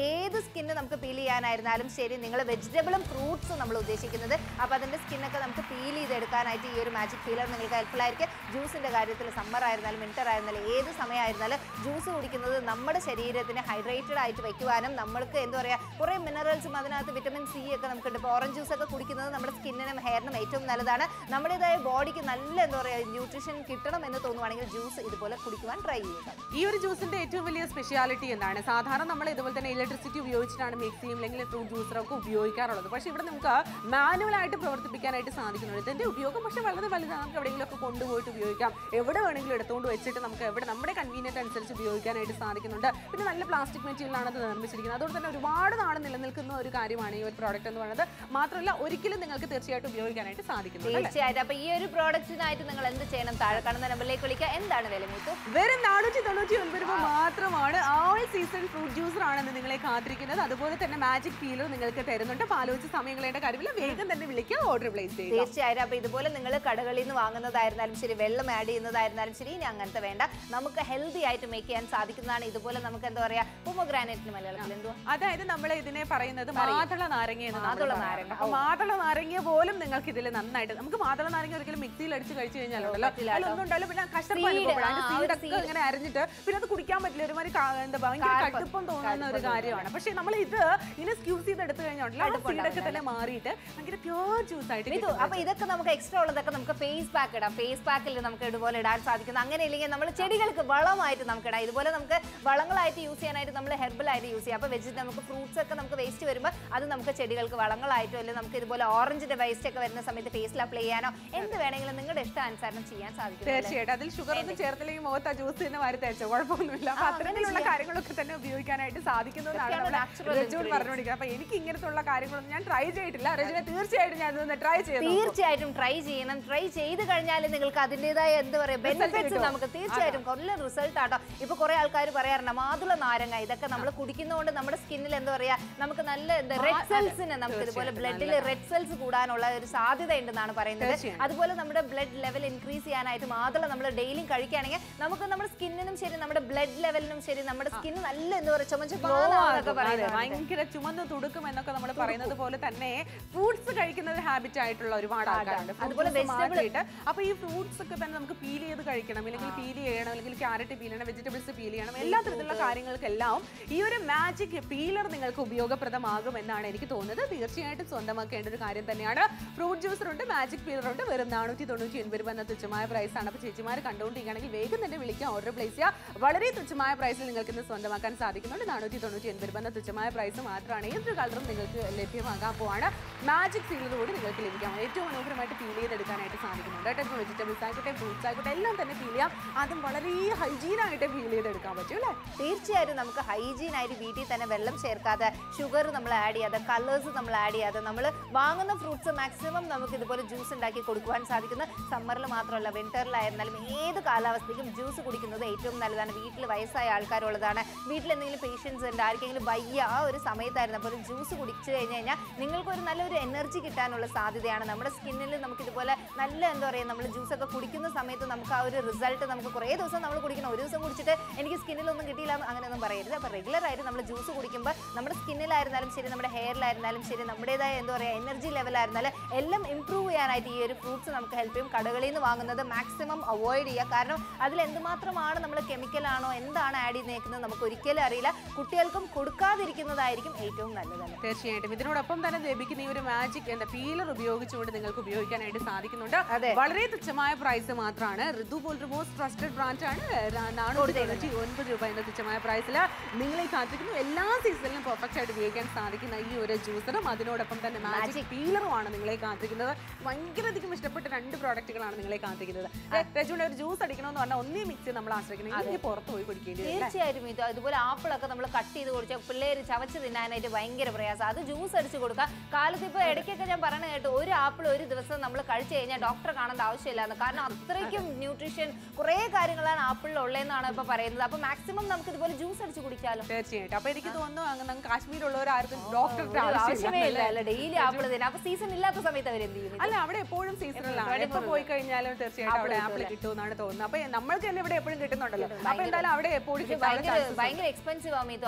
ഏത് സ്കിന്ന് നമുക്ക് പീൽ ചെയ്യാനായിരുന്നാലും ശരി നിങ്ങൾ വെജിറ്റബിളും ഫ്രൂട്ട്സും നമ്മൾ ഉദ്ദേശിക്കുന്നത് അപ്പോൾ അതിൻ്റെ സ്കിന്നൊക്കെ നമുക്ക് പീൽ ചെയ്തെടുക്കാനായിട്ട് ഈ ഒരു മാജിക് പീലർ നിങ്ങൾക്ക് ഹെൽപ്ഫുൾ ആയിരിക്കും ജ്യൂസിൻ്റെ കാര്യത്തിൽ സമ്മർ ആയിരുന്നാലും വിന്റർ ആയിരുന്നാലും ഏത് സമയമായിരുന്നാലും ജ്യൂസ് കുടിക്കുന്നത് നമ്മുടെ ശരീരത്തിനെ ഹൈഡ്രേറ്റഡ് ആയിട്ട് വെക്കുവാനും നമ്മൾക്ക് എന്താ പറയുക കുറേ മിനറൽസും അതിനകത്ത് വിറ്റമിൻ സി ഒക്കെ നമുക്കുണ്ട് ഇപ്പോൾ ഓറഞ്ച് ജ്യൂസ് ഒക്കെ കുടിക്കുന്നത് നമ്മുടെ സ്കിന്നിനും ഹെയറിനും ഏറ്റവും നല്ലതാണ് നമ്മുടേതായ ബോഡിക്ക് നല്ല എന്താ പറയുക ന്യൂട്രീഷൻ കിട്ടണം എന്ന് തോന്നുവാണെങ്കിൽ ജ്യൂസ് ഇതുപോലെ കുടിക്കുവാൻ ട്രൈ ചെയ്യുക ഈ ഒരു ജ്യൂസിന്റെ ഏറ്റവും വലിയ സ്പെഷ്യാലിറ്റി എന്താണ് സാധാരണ നമ്മൾ ഇതുപോലെ തന്നെ ഇലക്ട്രിസിറ്റി ഉപയോഗിച്ചിട്ടാണ് മിക്സിയും അല്ലെങ്കിൽ ഫ്രൂട്ട് ജ്യൂസറൊക്കെ ഉപയോഗിക്കാറുള്ളത് പക്ഷേ ഇവിടെ നമുക്ക് മാനുവൽ ആയിട്ട് പ്രവർത്തിപ്പിക്കാനായിട്ട് സാധിക്കുന്നുണ്ട് ഇതിന്റെ ഉപയോഗം പക്ഷേ വളരെ വലുതാണ് നമുക്ക് എവിടെയെങ്കിലും ഒക്കെ കൊണ്ടുപോയിട്ട് ഉപയോഗിക്കാം എവിടെ വേണമെങ്കിലും എടുത്തുകൊണ്ട് വെച്ചിട്ട് നമുക്ക് എവിടെ നമ്മുടെ കൺവീനിയന്റ് അനുസരിച്ച് ഉപയോഗിക്കാനായിട്ട് സാധിക്കുന്നുണ്ട് പിന്നെ നല്ല പ്ലാസ്റ്റിക് മെറ്റീരിയലാണ് ഇത് നിർമ്മിച്ചിരിക്കുന്നത് അതുകൊണ്ട് തന്നെ ഒരുപാട് നാൾ നിലനിൽക്കുന്ന ഒരു കാര്യമാണ് ഈ ഒരു പ്രോഡക്റ്റ് എന്ന് പറയുന്നത് മാത്രമല്ല ഒരിക്കലും നിങ്ങൾക്ക് തീർച്ചയായിട്ടും ഉപയോഗിക്കാനായിട്ട് സാധിക്കുന്നുണ്ട് അല്ലേ? തീർച്ചയായിട്ടും അപ്പൊ ഈ ഒരു പ്രോഡക്റ്റിനായിട്ട് നിങ്ങൾ എന്ത് ചെയ്യണം താഴെ കാണുന്ന നമ്പറിലേക്ക് വിളിക്കുക എന്താണ് വില മൂത്തു വെറും നാനൂറ്റി തൊണ്ണൂറ്റി ഒൻപത് രൂപ മാത്രമാണ് ആൾ സീസൺ ഫ്രൂട്ട് ജ്യൂസർ ആണെന്ന് നിങ്ങളെ കാത്തിരിക്കുന്നത് അതുപോലെ തന്നെ മാജിക് പീലർ നിങ്ങൾക്ക് തരുന്നുണ്ട് പാലോചിച്ച സമയങ്ങളുടെ കാര്യമില്ല വേഗം തന്നെ വിളിക്കുക ഓർഡർ പ്ലേസ് ചെയ്യുക തീർച്ചയായിട്ടും അപ്പൊ ഇതുപോലെ നിങ്ങൾ കടകളിൽ നിന്ന് വാങ്ങുന്നതായിരുന്നാലും ശരി വെള്ളം ആഡ് ചെയ്യുന്നതായിരുന്നാലും ശരി ഇനി അങ്ങനത്തെ വേണ്ട നമുക്ക് ഹെൽത്തി ആയിട്ട് മേക്ക് ചെയ്യാൻ സാധിക്കുന്നതാണ് ഇതുപോലെ നമുക്ക് എന്താ പറയാ പൊമോഗ്രാനൈറ്റിന് മലയാളത്തിൽ എന്തോ അതായത് നമ്മൾ ഇതിനെ പറയുന്നത് മാതള നാരങ്ങ എന്ന് നമ്മൾ മാതള പറയാറുണ്ട്. നാരങ്ങ, അപ്പൊ മാതള നാരങ്ങ പോലും നിങ്ങൾക്ക് ഇതിൽ നന്നായിട്ട് നമുക്ക് മാതള നാരങ്ങ ഒരിക്കലും മിക്സിയിൽ അടിച്ച് കഴിച്ചു കഴിഞ്ഞാലുണ്ടല്ലോ പറ്റില്ല അതിലൊന്നും ഉണ്ടാവില്ല പിന്നെ കഷ്ടപ്പാട് Seed, അനുഭവപ്പെടും. ആ, അതിന്റെ ആ ഒരു സീഡൊക്കെ ഇങ്ങനെ അരിഞ്ഞിട്ട് പിന്നെ അത് കുടിക്കാൻ പറ്റില്ല ഒരുമാതിരി കാ- എന്താ ഭയങ്കര കാർപ്പ്. കടുപ്പം തോന്നുന്ന ഒരു കാര്യമാണ് പക്ഷെ നമ്മൾ ഇത് ഇങ്ങനെ സ്ക്യൂസ് ചെയ്ത് എടുത്തു കഴിഞ്ഞാൽ സീഡൊക്കെ തന്നെ മാറിയിട്ട് ഭയങ്കര പ്യോർ ജ്യൂസ് ആയിട്ട് ഇത് കിട്ടും. അപ്പൊ ഇതൊക്കെ നമുക്ക് എക്സ്ട്രാ ഉള്ളതൊക്കെ നമുക്ക് ഫേസ് പാക്ക് ഇടാം ഫേസ് പാക്കിൽ നമുക്ക് ഇതുപോലെ ഇടാൻ സാധിക്കുന്നു അങ്ങനെ ഇല്ലെങ്കിൽ നമ്മൾ ചെടികൾക്ക് വളമായിട്ട് നമുക്ക് ഇടാം ഇതുപോലെ നമുക്ക് വളങ്ങളായിട്ട് യൂസ് ചെയ്യാനായിട്ട് നമ്മൾ ഹെർബൽ ആയിട്ട് യൂസ് ചെയ്യാം അപ്പൊ വെജിറ്റബിൾ നമുക്ക് ഫ്രൂട്ട്സ് ഒക്കെ നമുക്ക് വേസ്റ്റ് വരുമ്പോൾ അത് നമുക്ക് ചെടികൾക്ക് വളങ്ങളായിട്ടോ അല്ലെങ്കിൽ നമുക്ക് ഇതുപോലെ ഓറഞ്ചിന്റെ വേസ്റ്റ് ഒക്കെ വരുന്ന സമയത്ത് ഫേസിൽ അപ്ലൈ ചെയ്യാനോ എന്ത് വേണമെങ്കിലും നിങ്ങളുടെ ഇഷ്ടാനുസരണം ചെയ്യാൻ സാധിക്കും തീർച്ചയായിട്ടും അതിൽ ഷുഗർ ഒന്നും ചേർത്തില്ലെങ്കിൽ മുഖത്ത് ആ ജ്യൂസ് തന്നെ വാരി തേച്ചോ കുഴപ്പമൊന്നുമില്ല അപ്പൊ അത്തരത്തിലുള്ള കാര്യങ്ങളൊക്കെ തന്നെ ഉപയോഗിക്കാനായിട്ട് സാധിക്കുന്നതാണ് ഇതൊക്കെയാണ് നമ്മളെ natural രജുൻ ingredients. പറഞ്ഞുകൊണ്ടിരിക്കുന്നത് അപ്പൊ എനിക്ക് ഇങ്ങനത്തുള്ള കാര്യങ്ങളൊന്നും ഞാൻ ട്രൈ ചെയ്തിട്ടില്ല രജുനെ തീർച്ചയായിട്ടും ഞാൻ ഇതൊന്ന് ട്രൈ ചെയ്തു തീർച്ചയായിട്ടും ട്രൈ ചെയ്യണം ട്രൈ ചെയ്ത് കഴിഞ്ഞാൽ നിങ്ങൾക്ക് അതിൻ്റെതായ എന്താ പറയുക ബെനിഫിറ്റ്സ് കിട്ടും. നമുക്ക് തീർച്ചയായിട്ടും നല്ല റിസൾട്ട് ആട്ടോ ഇപ്പൊ കുറെ ആൾക്കാർ പറയാറുണ്ട് മാതുള നാരങ്ങ ഇതൊക്കെ നമ്മൾ കുടിക്കുന്നതുകൊണ്ട് നമ്മുടെ സ്കിന്നിൽ എന്താ പറയാ നമുക്ക് നല്ല എന്താ റെഡ് സെൽസിന് നമുക്ക് ഇതുപോലെ ബ്ലഡിൽ റെഡ് സെൽസ് കൂടാനുള്ള ഒരു സാധ്യത ഉണ്ടെന്നാണ് പറയുന്നത് തീർച്ചയായും. അതുപോലെ നമ്മുടെ ബ്ലഡ് ലെവൽ ഇൻക്രീസ് ചെയ്യാനായിട്ട് മാതുള നമ്മൾ ഡെയിലി കഴിക്കുകയാണെങ്കിൽ നമുക്ക് നമ്മുടെ സ്കിന്നിനും ശരി നമ്മുടെ ബ്ലഡ് ലെവലിനും ശരി നമ്മുടെ സ്കിൻ നല്ല എന്താ പറയുക ചുമച്ചുപാന്നൊക്കെ അതെ, പറയുന്നത് ഭയങ്കര ചുമന്ന് തുടുക്കും എന്നൊക്കെ നമ്മൾ പറയുന്നത് പോലെ തന്നെ ഫ്രൂട്ട്സ് കഴിക്കുന്നത് ഹാബിറ്റ് ആയിട്ടുള്ള ഒരുപാട് ആൾക്കാരുണ്ട് അതുപോലെ Fruits vegetable- മാറ്റിയിട്ട് അപ്പൊ ഈ ഫ്രൂട്ട്സ് ഒക്കെ തന്നെ നമുക്ക് പീൽ ചെയ്ത് കഴിക്കണം അല്ലെങ്കിൽ പീൽ ചെയ്യണം അല്ലെങ്കിൽ ക്യാരറ്റ് പീൽ ചെയ്യണം വെജിറ്റബിൾസ് പീൽ ചെയ്യണം എല്ലാ തരത്തിലുള്ള കാര്യങ്ങൾക്കെല്ലാം ഈ ഒരു മാജിക് പീലർ നിങ്ങൾക്ക് ഉപയോഗപ്രദമാകും എന്നാണ് എനിക്ക് തോന്നുന്നത് തീർച്ചയായിട്ടും സ്വന്തമാക്കേണ്ട ഒരു കാര്യം തന്നെയാണ് ഫ്രൂട്ട് ജ്യൂസർ ഉണ്ട് മാജിക് പീലർ ഉണ്ട് വെറും നാനൂറ്റി തൊണ്ണൂറ്റി ഒൻപത് രൂപ എന്ന തുച്ഛമായ പ്രൈസ് ആണ് അപ്പൊ ചേച്ചിമാർ കണ്ടുകൊണ്ടിരിക്കുകയാണെങ്കിൽ വേഗം തന്നെ വിളിക്കുക ഓർഡർ പ്ലേസ് ചെയ്യുക വളരെ തുച്ഛമായ പ്രൈസിൽ നിങ്ങൾക്ക് ഇന്ന് സ്വന്തമാക്കാൻ സാധിക്കുന്നുണ്ട് നാനൂറ്റി തൊണ്ണൂറ്റി ഒൻപത് രൂപ എന്ന തുച്ഛമായ പ്രൈസ് മാത്രമാണ് ഏതൊരു കളറും നിങ്ങൾക്ക് ലഭ്യമാകാൻ പോവാണ് മാജിക് സീലർ കൂടി നിങ്ങൾക്ക് ലഭിക്കാം ഏറ്റവും മനോഹരമായിട്ട് പീൽ ചെയ്തെടുക്കാനായിട്ട് സാധിക്കുന്നുണ്ട് കേട്ടോ വെജിറ്റബിൾസ് ആയിക്കോട്ടെ ഫ്രൂട്ട്സ് ആയിക്കോട്ടെ എല്ലാം തന്നെ പീൽ ചെയ്യാം അതും വളരെ ഹൈജീനായിട്ട് പീൽ ചെയ്തെടുക്കാൻ പറ്റും അല്ലേ തീർച്ചയായിട്ടും നമുക്ക് ഹൈജീൻ ആയിട്ട് വീട്ടിൽ തന്നെ വെള്ളം ചേർക്കാതെ ഷുഗർ നമ്മൾ ആഡ് ചെയ്യാതെ കളേഴ്സ് നമ്മൾ ആഡ് ചെയ്യാതെ നമ്മൾ വാങ്ങുന്ന ഫ്രൂട്ട്സ് മാക്സിമം നമുക്ക് ഇതുപോലെ ജ്യൂസ് ഉണ്ടാക്കി കൊടുക്കുവാൻ സാധിക്കുന്ന സമ്മറിൽ മാത്രമല്ല വിന്ററിലായിരുന്നാലും ഏത് കാലാവസ്ഥയ്ക്കും ജ്യൂസ് കുടിക്കുന്നത് ഏറ്റവും നല്ലതാണ് വീട്ടിൽ വയസ്സായ ആൾക്കാരുള്ളതാണ് വീട്ടിൽ എന്തെങ്കിലും പേഷ്യൻസ് ഉണ്ട് ആർക്കെങ്കിലും വയ്യ ആ ഒരു സമയത്തായിരുന്നു അപ്പോൾ ഒരു ജ്യൂസ് കുടിച്ചു കഴിഞ്ഞ് കഴിഞ്ഞാൽ നിങ്ങൾക്ക് ഒരു നല്ലൊരു എനർജി കിട്ടാനുള്ള സാധ്യതയാണ് നമ്മുടെ സ്കിന്നിൽ നമുക്ക് ഇതുപോലെ നല്ല എന്താ പറയുക നമ്മൾ ജ്യൂസൊക്കെ കുടിക്കുന്ന സമയത്ത് നമുക്ക് ആ ഒരു റിസൾട്ട് നമുക്ക് കുറേ ദിവസം നമ്മൾ കുടിക്കണം ഒരു ദിവസം കുടിച്ചിട്ട് എനിക്ക് സ്കിന്നിലൊന്നും കിട്ടിയില്ല എന്ന് അങ്ങനെയൊന്നും പറയരുത് അപ്പോൾ റെഗുലർ ആയിട്ട് നമ്മൾ ജ്യൂസ് കുടിക്കുമ്പോൾ നമ്മുടെ സ്കിന്നിലായിരുന്നാലും ശരി നമ്മുടെ ഹെയറിലായിരുന്നാലും ശരി നമ്മുടേതായ എന്താ പറയുക എനർജി ലെവലായിരുന്നാലും എല്ലാം ഇമ്പ്രൂവ് ചെയ്യാനായിട്ട് ഈ ഒരു ഫ്രൂട്ട്സ് നമുക്ക് ഹെൽപ്പ് ചെയ്യും കടകളിൽ നിന്ന് വാങ്ങുന്നത് മാക്സിമം അവോയ്ഡ് ചെയ്യുക കാരണം അതിൽ എന്തുമാത്രമാണ് നമ്മൾ കെമിക്കലാണോ എന്താണ് ആഡ് ചെയ്തേക്കുന്നത് നമുക്ക് ഒരിക്കലും അറിയില്ല കുട്ടികൾക്കും കൊടുക്കാതിരിക്കുന്നതായിരിക്കും ഏറ്റവും നല്ലതല്ല തീർച്ചയായിട്ടും ഇതിനോടൊപ്പം തന്നെ ലഭിക്കുന്ന ഈ ഒരു മാജിക് എന്താ പീലർ ഉപയോഗിച്ചുകൊണ്ട് നിങ്ങൾക്ക് ഉപയോഗിക്കാനായിട്ട് സാധിക്കുന്നുണ്ട് അതെ. വളരെ തുച്ഛമായ പ്രൈസ് മാത്രമാണ് ഋതു പോലൊരു മോസ്റ്റ് ട്രസ്റ്റഡ് ബ്രാൻഡ് ആണ് നാനൂറ്റി തൊണ്ണൂറ്റി ഒൻപത് രൂപ എന്ന തുച്ഛമായ പ്രൈസിൽ നിങ്ങളെ കാത്തിരിക്കുന്നു എല്ലാ സീസണിലും പെർഫെക്റ്റ് ആയിട്ട് ഉപയോഗിക്കാൻ സാധിക്കുന്ന ഈ ഒരു ജ്യൂസറും അതിനോടൊപ്പം തന്നെ മാജിക് പീലറുമാണ് നിങ്ങളെ കാത്തിരിക്കുന്നത് ഭയങ്കര അധികം ഇഷ്ടപ്പെട്ട രണ്ട് പ്രോഡക്റ്റുകളാണ് നിങ്ങളെ കാത്തിരിക്കുന്നത് രജുവിന്റെ ഒരു ജ്യൂസ് അടിക്കണമെന്ന് പറഞ്ഞാൽ ഒന്നേ മിക്സി നമ്മൾ ആശ്രയിക്കണം ഇല്ലെങ്കിൽ പുറത്ത് പോയി കുടിക്കേണ്ടി വരും തീർച്ചയായിട്ടും ഇത് അതുപോലെ ആപ്പിളൊക്കെ നമ്മൾ കട്ട് ചെയ്ത് കൊടുച്ചാൽ പിള്ളേർ ചവച്ച് തിന്നാനായിട്ട് ഭയങ്കര പ്രയാസം അത് ജ്യൂസ് അടിച്ച് കൊടുക്കുക കാലത്ത് ഇപ്പോൾ ഇടയ്ക്കൊക്കെ ഞാൻ പറഞ്ഞു കേട്ടു ഒരു ആപ്പിൾ ഒരു ദിവസം നമ്മൾ കഴിച്ചു കഴിഞ്ഞാൽ ഡോക്ടറെ കാണേണ്ട ആവശ്യമില്ലാന്ന് കാരണം അത്രയ്ക്കും ന്യൂട്രീഷൻ കുറേ കാര്യങ്ങളാണ് ആപ്പിളിൽ ഉള്ളതെന്നാണ് ഇപ്പോൾ പറയുന്നത് അപ്പോൾ മാക്സിമം നമുക്ക് ഇതുപോലെ ജ്യൂസ് അടിച്ച് കുടിക്കാമല്ലോ തീർച്ചയായിട്ടും അപ്പൊ എനിക്ക് തോന്നുന്നു അങ്ങ് നമുക്ക് കാശ്മീരുള്ളവരാർക്കും ഡോക്ടറുടെ ഒരു ആവശ്യമേ ആവശ്യമില്ല ഇല്ല അല്ല ഡെയിലി ആപ്പിൾ തിന്നാം അപ്പോൾ സീസൺ ഇല്ലാത്ത സമയത്ത് അവർ എന്ത് ചെയ്യും അല്ല അവിടെ എപ്പോഴും സീസണിലാണ് എപ്പോഴും എപ്പോ പോയി കഴിഞ്ഞാലും തീർച്ചയായിട്ടും അവിടെ ആപ്പിൾ കിട്ടുമെന്നാണ് തോന്നുന്നത് അപ്പൊ നമ്മൾക്ക് തന്നെ ഇവിടെ എപ്പോഴും കിട്ടുന്നുണ്ടല്ലോ അപ്പൊ എന്തായാലും അവിടെ എപ്പോഴും പക്ഷെ കിട്ടാനുള്ള ഭയങ്കര chances ഭയങ്കര എക്സ്പെൻസീവ് ആവും ഇത് അപ്പോൾ അതുകൊണ്ട്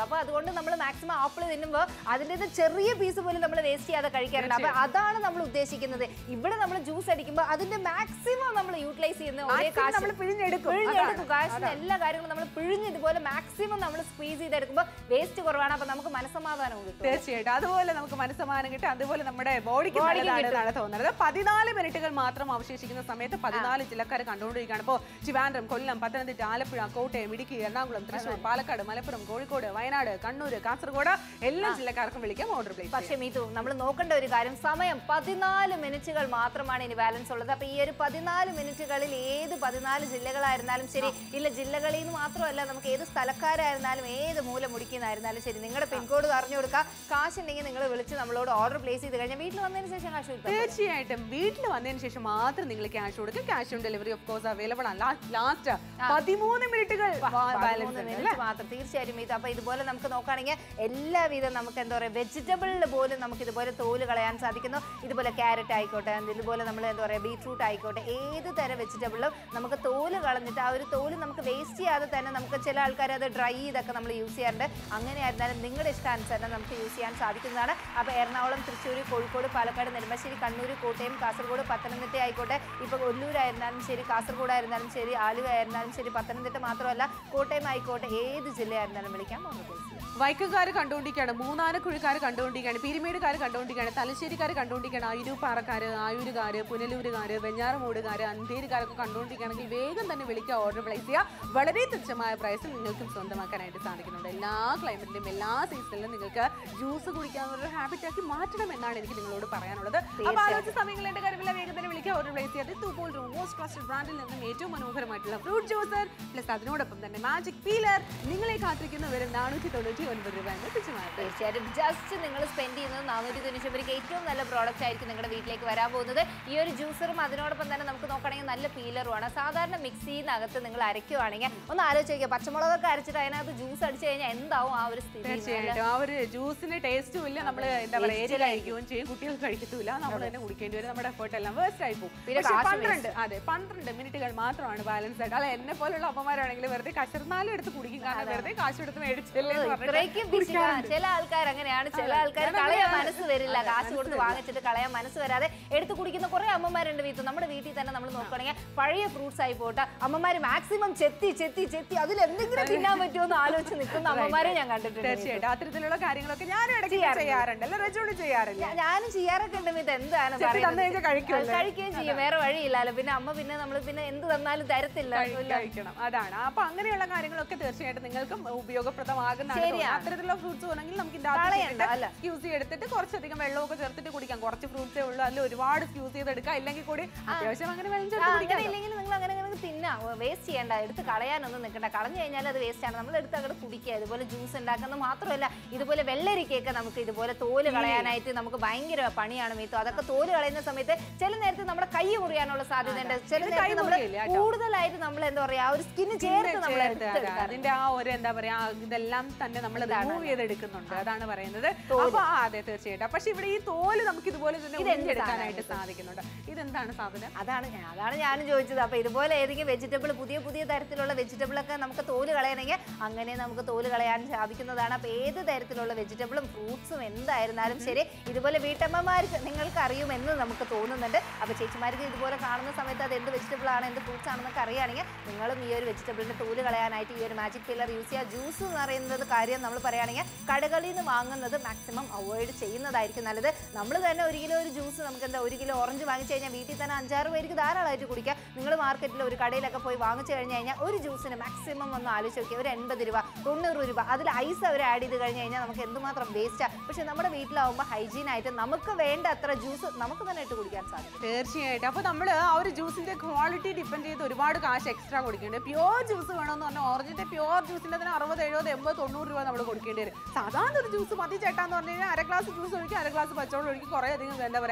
അതുകൊണ്ട് നമ്മൾ മാക്സിമം ആപ്പിൾ തിന്നുമ്പോൾ അതിൻ്റെ ചെറിയ പീസ് പോലും നമ്മൾ വേസ്റ്റ് ചെയ്യാതെ കഴിക്കാറുണ്ട് അപ്പൊ അതാണ് നമ്മൾ ഉദ്ദേശിക്കുന്നത് ഇവിടെ നമ്മൾ ജ്യൂസ് അടിക്കുമ്പോൾ അതിന്റെ മാക്സിമം നമ്മൾ യൂട്ടിലൈസ് ചെയ്യുന്ന ഒരേ Maximum കാശ് നമ്മൾ പിഴിഞ്ഞെടുക്കും. പിഴിഞ്ഞെടുക്കും അതാണ്. കാശിന് എല്ലാ കാര്യങ്ങളും നമ്മൾ പിഴിഞ്ഞ് ഇതുപോലെ മാക്സിമം നമ്മൾ സ്ക്വീസ് ചെയ്തെടുക്കുമ്പോൾ വേസ്റ്റ് കുറവാണ് അപ്പൊ നമുക്ക് മനസ്സമാധാനവും കിട്ടും തീർച്ചയായിട്ടും അതുപോലെ നമുക്ക് മനസ്സമാനം കിട്ടും അതുപോലെ നമ്മുടെ ബോഡിക്ക് Body ക്ക് നല്ലതാണ് കിട്ടും. എന്നാണ് തോന്നുന്നത് പതിനാല് മിനിറ്റുകൾ മാത്രം അവശേഷിക്കുന്ന സമയത്ത് പതിനാല് ജില്ലക്കാർ കണ്ടുകൊണ്ടിരിക്കുകയാണ് ഇപ്പോൾ ട്രിവാൻഡ്രം കൊല്ലം പത്തനംതിട്ട ആലപ്പുഴ കോട്ടയം ഇടുക്കി എറണാകുളം തൃശ്ശൂർ പാലക്കാട് മലപ്പുറം കോഴിക്കോട് വയനാട് കണ്ണൂർ കാസർഗോഡ് എല്ലാ ജില്ലക്കാർക്കും വിളിക്കാം ഓർഡർ പ്ലേസ് പക്ഷേ മീതു നമ്മൾ നോക്കേണ്ട ഒരു കാര്യം സമയം പതിനാല് മിനിറ്റുകൾ മാത്രമാണ് ഇനി ബാലൻസ് ഉള്ളത് അപ്പൊ ഈ ഒരു പതിനാല് മിനിറ്റുകളിൽ ഏത് പതിനാല് ജില്ലകളായിരുന്നാലും ശരി ഇല്ല ജില്ലകളിൽ നിന്ന് മാത്രമല്ല നമുക്ക് ഏത് സ്ഥലക്കാരായിരുന്നാലും ഏത് മൂല മുടിക്കുന്നായിരുന്നാലും ശരി നിങ്ങളുടെ പിൻകോഡ് പറഞ്ഞു കൊടുക്കുക കാശുണ്ടെങ്കിൽ നിങ്ങൾ വിളിച്ച് നമ്മളോട് ഓർഡർ പ്ലേസ് ചെയ്ത് കഴിഞ്ഞാൽ വീട്ടിൽ വന്നതിന് ശേഷം കാശ് കൊടുത്താൽ മതി. തീർച്ചയായിട്ടും വീട്ടിൽ വന്നതിന് ശേഷം മാത്രം നിങ്ങൾ ക്യാഷ് കൊടുക്കുക cash on delivery of course available ആണ് ലാസ്റ്റ് പതിമൂന്ന് മിനിറ്റുകൾ ബാലൻസ് പതിമൂന്ന് ഉണ്ട് minute അല്ലേ മാത്രം തീർച്ചയായും ഇത് അപ്പൊ ഇതുപോലെ നമുക്ക് നോക്കുകയാണെങ്കിൽ എല്ലാവിധം നമുക്ക് എന്താ പറയുക വെജിറ്റബിളിൽ പോലും നമുക്ക് ഇതുപോലെ തോല് കളയാൻ സാധിക്കുന്നു ഇതുപോലെ ക്യാരറ്റ് ആയിക്കോട്ടെ ഇതുപോലെ നമ്മൾ എന്താ പറയുക ബീട്രൂട്ട് ആയിക്കോട്ടെ ഏത് തരം വെജിറ്റബിളും നമുക്ക് തോല് കളഞ്ഞിട്ട് ആ ഒരു തോല് നമുക്ക് വേസ്റ്റ് ചെയ്യാതെ തന്നെ നമുക്ക് ചില ആൾക്കാർ അത് ഡ്രൈ ചെയ്തൊക്കെ നമ്മൾ യൂസ് ചെയ്യാറുണ്ട് അങ്ങനെ ആയിരുന്നാലും നിങ്ങളുടെ ഇഷ്ടാനുസരണം നമുക്ക് യൂസ് ചെയ്യാൻ സാധിക്കുന്നതാണ് അപ്പോൾ എറണാകുളം തൃശ്ശൂർ കോഴിക്കോട് പാലക്കാട് നെടുമ്പാശ്ശേരി കണ്ണൂർ കോട്ടയം കാസർഗോഡ് പത്തനംതിട്ട ആയിക്കോട്ടെ ഇപ്പോൾ ഒല്ലൂരായിരുന്നാലും ശരി കാസർഗോഡ് ആയിരുന്നാലും ശരി ആലുവ ആയിരുന്നാലും ശരി പത്തനംതിട്ട മാത്രമല്ല കോട്ടയം ആയിക്കോട്ടെ ഏത് ജില്ലയായിരുന്നാലും വിളിക്കാം ഓർഡർ പ്ലേസ് ചെയ്യാം വൈക്കക്കാർ കണ്ടുകൊണ്ടിരിക്കുകയാണ് മൂന്നാനക്കുഴിക്കാർ കണ്ടുകൊണ്ടിരിക്കുകയാണ് പീരിമേടുകാർ കണ്ടുകൊണ്ടിരിക്കുകയാണ് തലശ്ശേരിക്കാർ കണ്ടുകൊണ്ടിരിക്കുകയാണ് അയിരൂപ്പാറക്കാർ ആയൂരുകാർ പുനലൂരുകാർ വെഞ്ഞാറമൂടുകാർ അന്തേരുകാരൊക്കെ കണ്ടുകൊണ്ടിരിക്കുകയാണെങ്കിൽ വേഗം തന്നെ വിളിക്കുക ഓർഡർ പ്ലേസ് ചെയ്യുക വളരെ തുച്ഛമായ പ്രൈസിൽ നിങ്ങൾക്കും സ്വന്തമാക്കാനായിട്ട് സാധിക്കുന്നുണ്ട് എല്ലാ ക്ലൈമറ്റിലും എല്ലാ സീസണിലും നിങ്ങൾക്ക് ജ്യൂസ് കുടിക്കാനുള്ള ഒരു ഹാബിറ്റ് ആക്കി മാറ്റണം എന്നാണ് എനിക്ക് നിങ്ങളോട് പറയാനുള്ളത് അപ്പോൾ ആലോചിച്ച സമയങ്ങളിൽ എൻ്റെ കാര്യമില്ല വേഗം തന്നെ വിളിക്കുക ഓർഡർ പ്ലേസ് ചെയ്യാതെ തൂപ്പോൾ മോസ്റ്റ് ട്രസ്റ്റഡ് ബ്രാൻഡിൽ നിന്നും ഏറ്റവും മനോഹരമായിട്ടുള്ള ഫ്രൂട്ട് ജ്യൂസർ പ്ലസ് അതിനോടൊപ്പം തന്നെ മാജിക് പീലർ നിങ്ങളെ കാത്തിരിക്കുന്ന വെറും നാനൂറ്റി തൊണ്ണൂറ്റി ഒൻപത് രൂപ എന്ന തുച്ഛമായ price. തീർച്ചയായിട്ടും ജസ്റ്റ് നിങ്ങൾ സ്പെൻഡ് ചെയ്യുന്നത് നാനൂറ്റി തൊണ്ണൂറ്റി ഏറ്റവും നല്ല പ്രോഡക്റ്റ് ആയിരിക്കും നിങ്ങളുടെ വീട്ടിലേക്ക് വരാൻ പോകുന്നത് ഈ ഒരു ജ്യൂസറും അതിനോടൊപ്പം തന്നെ നമുക്ക് നോക്കുകയാണെങ്കിൽ നല്ല പീലറുമാണ് സാധാരണ മിക്സിനകത്ത് നിങ്ങൾ അരയ്ക്കുവാണെങ്കിൽ ഒന്ന് ആലോചിച്ച് നോക്കിയാൽ പച്ചമുളകൊക്കെ അരച്ചിട്ട് അതിനകത്ത് ജ്യൂസ് അടിച്ചു കഴിഞ്ഞാൽ എന്താവും ആ ഒരു സ്ഥിതി നല്ല- തീർച്ചയായിട്ടും ആ ഒരു ജ്യൂസിന് ടേസ്റ്റും ഇല്ല നമ്മൾ എന്താ പറയുക എരി കഴിക്കുകയും ചെയ്യും കുട്ടികൾ കഴിക്കത്തുമില്ല നമ്മൾ തന്നെ കുടിക്കേണ്ടി വരും നമ്മുടെ എഫേർട്ട് എല്ലാം വേസ്റ്റ് ആയി പോകും പിന്നെ പക്ഷേ കാശ് പന്ത്രണ്ട് അതെ പന്ത്രണ്ട് മിനിറ്റുകൾ മാത്രമാണ് ബാലൻസ് ആയിട്ട് അല്ല എന്നെ പോലുള്ള അപ്പന്മാരാണെങ്കിൽ വെറുതെ കശർന്നാലും എടുത്ത് കുടിക്കും കാരണം വെറുതെ കാശ് കൊടുത്ത് മേടിച്ചല്ലേ എന്ന് പറഞ്ഞിട്ട് ഇത്രയ്ക്കും busy ആ. ചില ആൾക്കാർ അങ്ങനെയാണ് ചില ആൾക്കാർ കളയാൻ മനസ്സ് വരില്ല കാശ് കൊടുത്ത് വാങ്ങിച്ചിട്ട് കളയാൻ മനസ്സ് വരാതെ എടുത്ത് കുടിക്കുന്ന കുറെ അമ്മമാരുണ്ട് വീട്ടിൽ നമ്മുടെ വീട്ടിൽ തന്നെ നമ്മൾ നോക്കുകയാണെങ്കിൽ പഴയ ഫ്രൂട്ട്സ് ആയി പോട്ടെ അമ്മമാര് മാക്സിമം ചെത്തി ചെത്തി ചെത്തി അതിൽ എന്തെങ്കിലും തിന്നാൻ പറ്റുമോ എന്ന് ആലോചിച്ച് നിൽക്കുന്ന അമ്മമാരെ ഞാൻ കണ്ടിട്ടുണ്ട് തീർച്ചയായിട്ടും അത്തരത്തിലുള്ള കാര്യങ്ങളൊക്കെ ഞാനും ഇടയ്ക്ക് ചെയ്യാറുണ്ട് അല്ല റജോളി ചെയ്യാറില്ല ഞാ- ഞാനും ചെയ്യാറൊക്കെ ഉണ്ട് ഇത് എന്താണ് ചെത്തി തന്നു പറയുന്നത് കഴിഞ്ഞാൽ കഴിക്കുമല്ലോ. കഴിക്കുകയും ചെയ്യും വേറെ വഴിയില്ലല്ലോ പിന്നെ അമ്മ പിന്നെ നമ്മൾ പിന്നെ എന്ത് തന്നാലും തരത്തില്ല കഴി- കഴിക്കണം അതാണ് അപ്പൊ അങ്ങനെയുള്ള കാര്യങ്ങളൊക്കെ തീർച്ചയായിട്ടും നിങ്ങൾക്കും ഉപയോഗപ്രദമാകുന്നതാണ് ശരിയാണ്. തോന്നുന്നത്. അത്തരത്തിലുള്ള ഫ്രൂട്ട്സ് വേണമെങ്കിൽ നമുക്ക് കളയണ്ട, അല്ല. യൂസ് ചെയ്തെടുത്തിട്ട് കുറച്ചധികം വെള്ളമൊക്കെ ചേർത്തിട്ട് കുടിക്കാം കുറച്ച് ഫ്രൂട്ട്സേ ഉള്ളൂ അതിൽ ഒരുപാട് യൂസ് ചെയ്തെടുക്കാം ഇല്ലെങ്കിൽ കൂടി അത്യാവശ്യം അങ്ങനെ വെള്ളം ആ, ചേർത്ത് അങ്ങനെ കുടിക്കാം ഇല്ലെങ്കിൽ നിങ്ങൾ അങ്ങനെ അങ്ങനെ തിന്നാ വേസ്റ്റ് ചെയ്യണ്ട എടുത്ത് കളയാനൊന്നും നിൽക്കണ്ട കളഞ്ഞു കഴിഞ്ഞാൽ അത് വേസ്റ്റ് ആണ് നമ്മൾ എടുത്ത് അങ്ങോട്ട് കുടിക്കുക ഇതുപോലെ ജ്യൂസ് ഉണ്ടാക്കുന്നത് മാത്രമല്ല ഇതുപോലെ വെള്ളരിക്കയൊക്കെ നമുക്ക് ഇതുപോലെ തോല് കളയാനായിട്ട് നമുക്ക് ഭയങ്കര പണിയാണ് മീത്തു അതൊക്കെ തോല് കളയുന്ന സമയത്ത് ചില നേരത്ത് നമ്മുടെ കൈ മുറിയാനുള്ള സാധ്യത ഉണ്ട് ചില ഇത് നേരത്ത് കൈ നമ്മൾ മുറിയില്ല കേട്ടോ. കൂടുതലായിട്ട് നമ്മൾ എന്താ പറയാ ആ ഒരു സ്കിന്ന് ചേർത്ത് നമ്മൾ ചേർത്ത് അതെ, എടുത്തെടുക്കാം അതിന്റെ ആ ഒരു എന്താ പറയാ ആ ഇതെല്ലാം തന്നെ നമ്മൾ റിമൂവ് ചെയ്തെടുക്കുന്നുണ്ട് അതാണ് പറയുന്നത് അപ്പൊ ആ, അതെ തീർച്ചയായിട്ടും പക്ഷെ ഇവിടെ ഈ തോല് നമുക്ക് ഇതുപോലെ തന്നെ ഇതെന്ത് ഉരിഞ്ഞെടുക്കാനായിട്ട് സാധിക്കുന്നുണ്ട് ഇതെന്താണ് സാധനം അതാണ് ഞാൻ അതാണ് ഞാനും ചോദിച്ചത് അപ്പൊ ഇതുപോലെ ഏതെങ്കിലും വെജിറ്റബിൾ പുതിയ പുതിയ തരത്തിലുള്ള വെജിറ്റബിൾ ഒക്കെ നമുക്ക് തോല് കളയണമെങ്കിൽ അങ്ങനെ നമുക്ക് തോല് കളയാൻ സാധിക്കുന്നതാണ് അപ്പൊ ഏത് തരത്തിലുള്ള വെജിറ്റബിളും ഫ്രൂട്ട്സും എന്തായിരുന്നാലും ശരി ഇതുപോലെ വീട്ടമ്മമാർക്ക് നിങ്ങൾക്ക് അറിയുമെന്ന് നമുക്ക് തോന്നുന്നുണ്ട് അപ്പൊ ചേച്ചിമാർക്ക് ഇതുപോലെ കാണുന്ന സമയത്ത് അത് എന്ത് വെജിറ്റബിൾ ആണ് എന്ത് ഫ്രൂട്ട്സ് ആണെന്നൊക്കെ അറിയുകയാണെങ്കിൽ നിങ്ങളും ഈ ഒരു വെജിറ്റബിളിന്റെ തോല് കളയാനായിട്ട് ഈ ഒരു മാജിക് പില്ലർ യൂസ് ചെയ്യുക ജ്യൂസ് എന്ന് പറയുന്നത് കാര്യം നമ്മൾ പറയുകയാണെങ്കിൽ കടകളിൽ നിന്ന് വാങ്ങുന്നത് മാക്സിമം അവോയ്ഡ് ചെയ്യുന്നതായിരിക്കും നല്ലത് നമ്മൾ തന്നെ ഒരു കിലോ ഒരു ജ്യൂസ് നമുക്ക് എന്താ ഒരു കിലോ ഓറഞ്ച് വാങ്ങിച്ചു കഴിഞ്ഞാൽ വീട്ടിൽ തന്നെ അഞ്ചാറ് പേർക്ക് ധാരാളമായിട്ട് കുടിക്കാം നിങ്ങൾ മാർക്കറ്റിൽ ഒരു കടയിലൊക്കെ പോയി വാങ്ങിച്ചു കഴിഞ്ഞ് കഴിഞ്ഞാൽ ഒരു ജ്യൂസിന് മാക്സിമം ഒന്ന് ആലോചിച്ച് നോക്കിയാൽ ഒരു എൺപത് രൂപ തൊണ്ണൂറ് രൂപ അതിൽ ഐസ് അവർ ആഡ് ചെയ്ത് കഴിഞ്ഞ് കഴിഞ്ഞാൽ നമുക്ക് എന്തുമാത്രം വേസ്റ്റാണ് പക്ഷെ നമ്മുടെ വീട്ടിലാവുമ്പോൾ ഹൈജീൻ ആയിട്ട് നമുക്ക് വേണ്ട അത്ര ജ്യൂസ് നമുക്ക് തന്നെ ഇട്ട് കുടിക്കാൻ സാധിക്കും തീർച്ചയായിട്ടും അപ്പൊ നമ്മൾ ആ ഒരു ജ്യൂസിന്റെ ക്വാളിറ്റി ഡിപ്പെൻഡ് ചെയ്ത് ഒരുപാട് കാശ് എക്സ്ട്രാ കൊടുക്കേണ്ടത് പ്യോർ ജ്യൂസ് വേണമെന്ന് പറഞ്ഞാൽ ഓറഞ്ചിന്റെ പ്യോർ ജ്യൂസിന്റെ അതിന് അറുപത് എഴുപത് എൺപത് തൊണ്ണൂറ് രൂപ നമ്മൾ കൊടുക്കേണ്ടി വരും സാധാരണ ഒരു ജ്യൂസ് മതി ചേട്ടാന്ന് പറഞ്ഞു കഴിഞ്ഞാൽ അര ഗ്ലാസ് ജ്യൂസ് ഒഴിക്കും അര ഗ്ലാസ് പച്ചവെള്ളം ഒഴിക്കും കുറേ അധികം എന്താ പറയാ കുറേ ഐസ്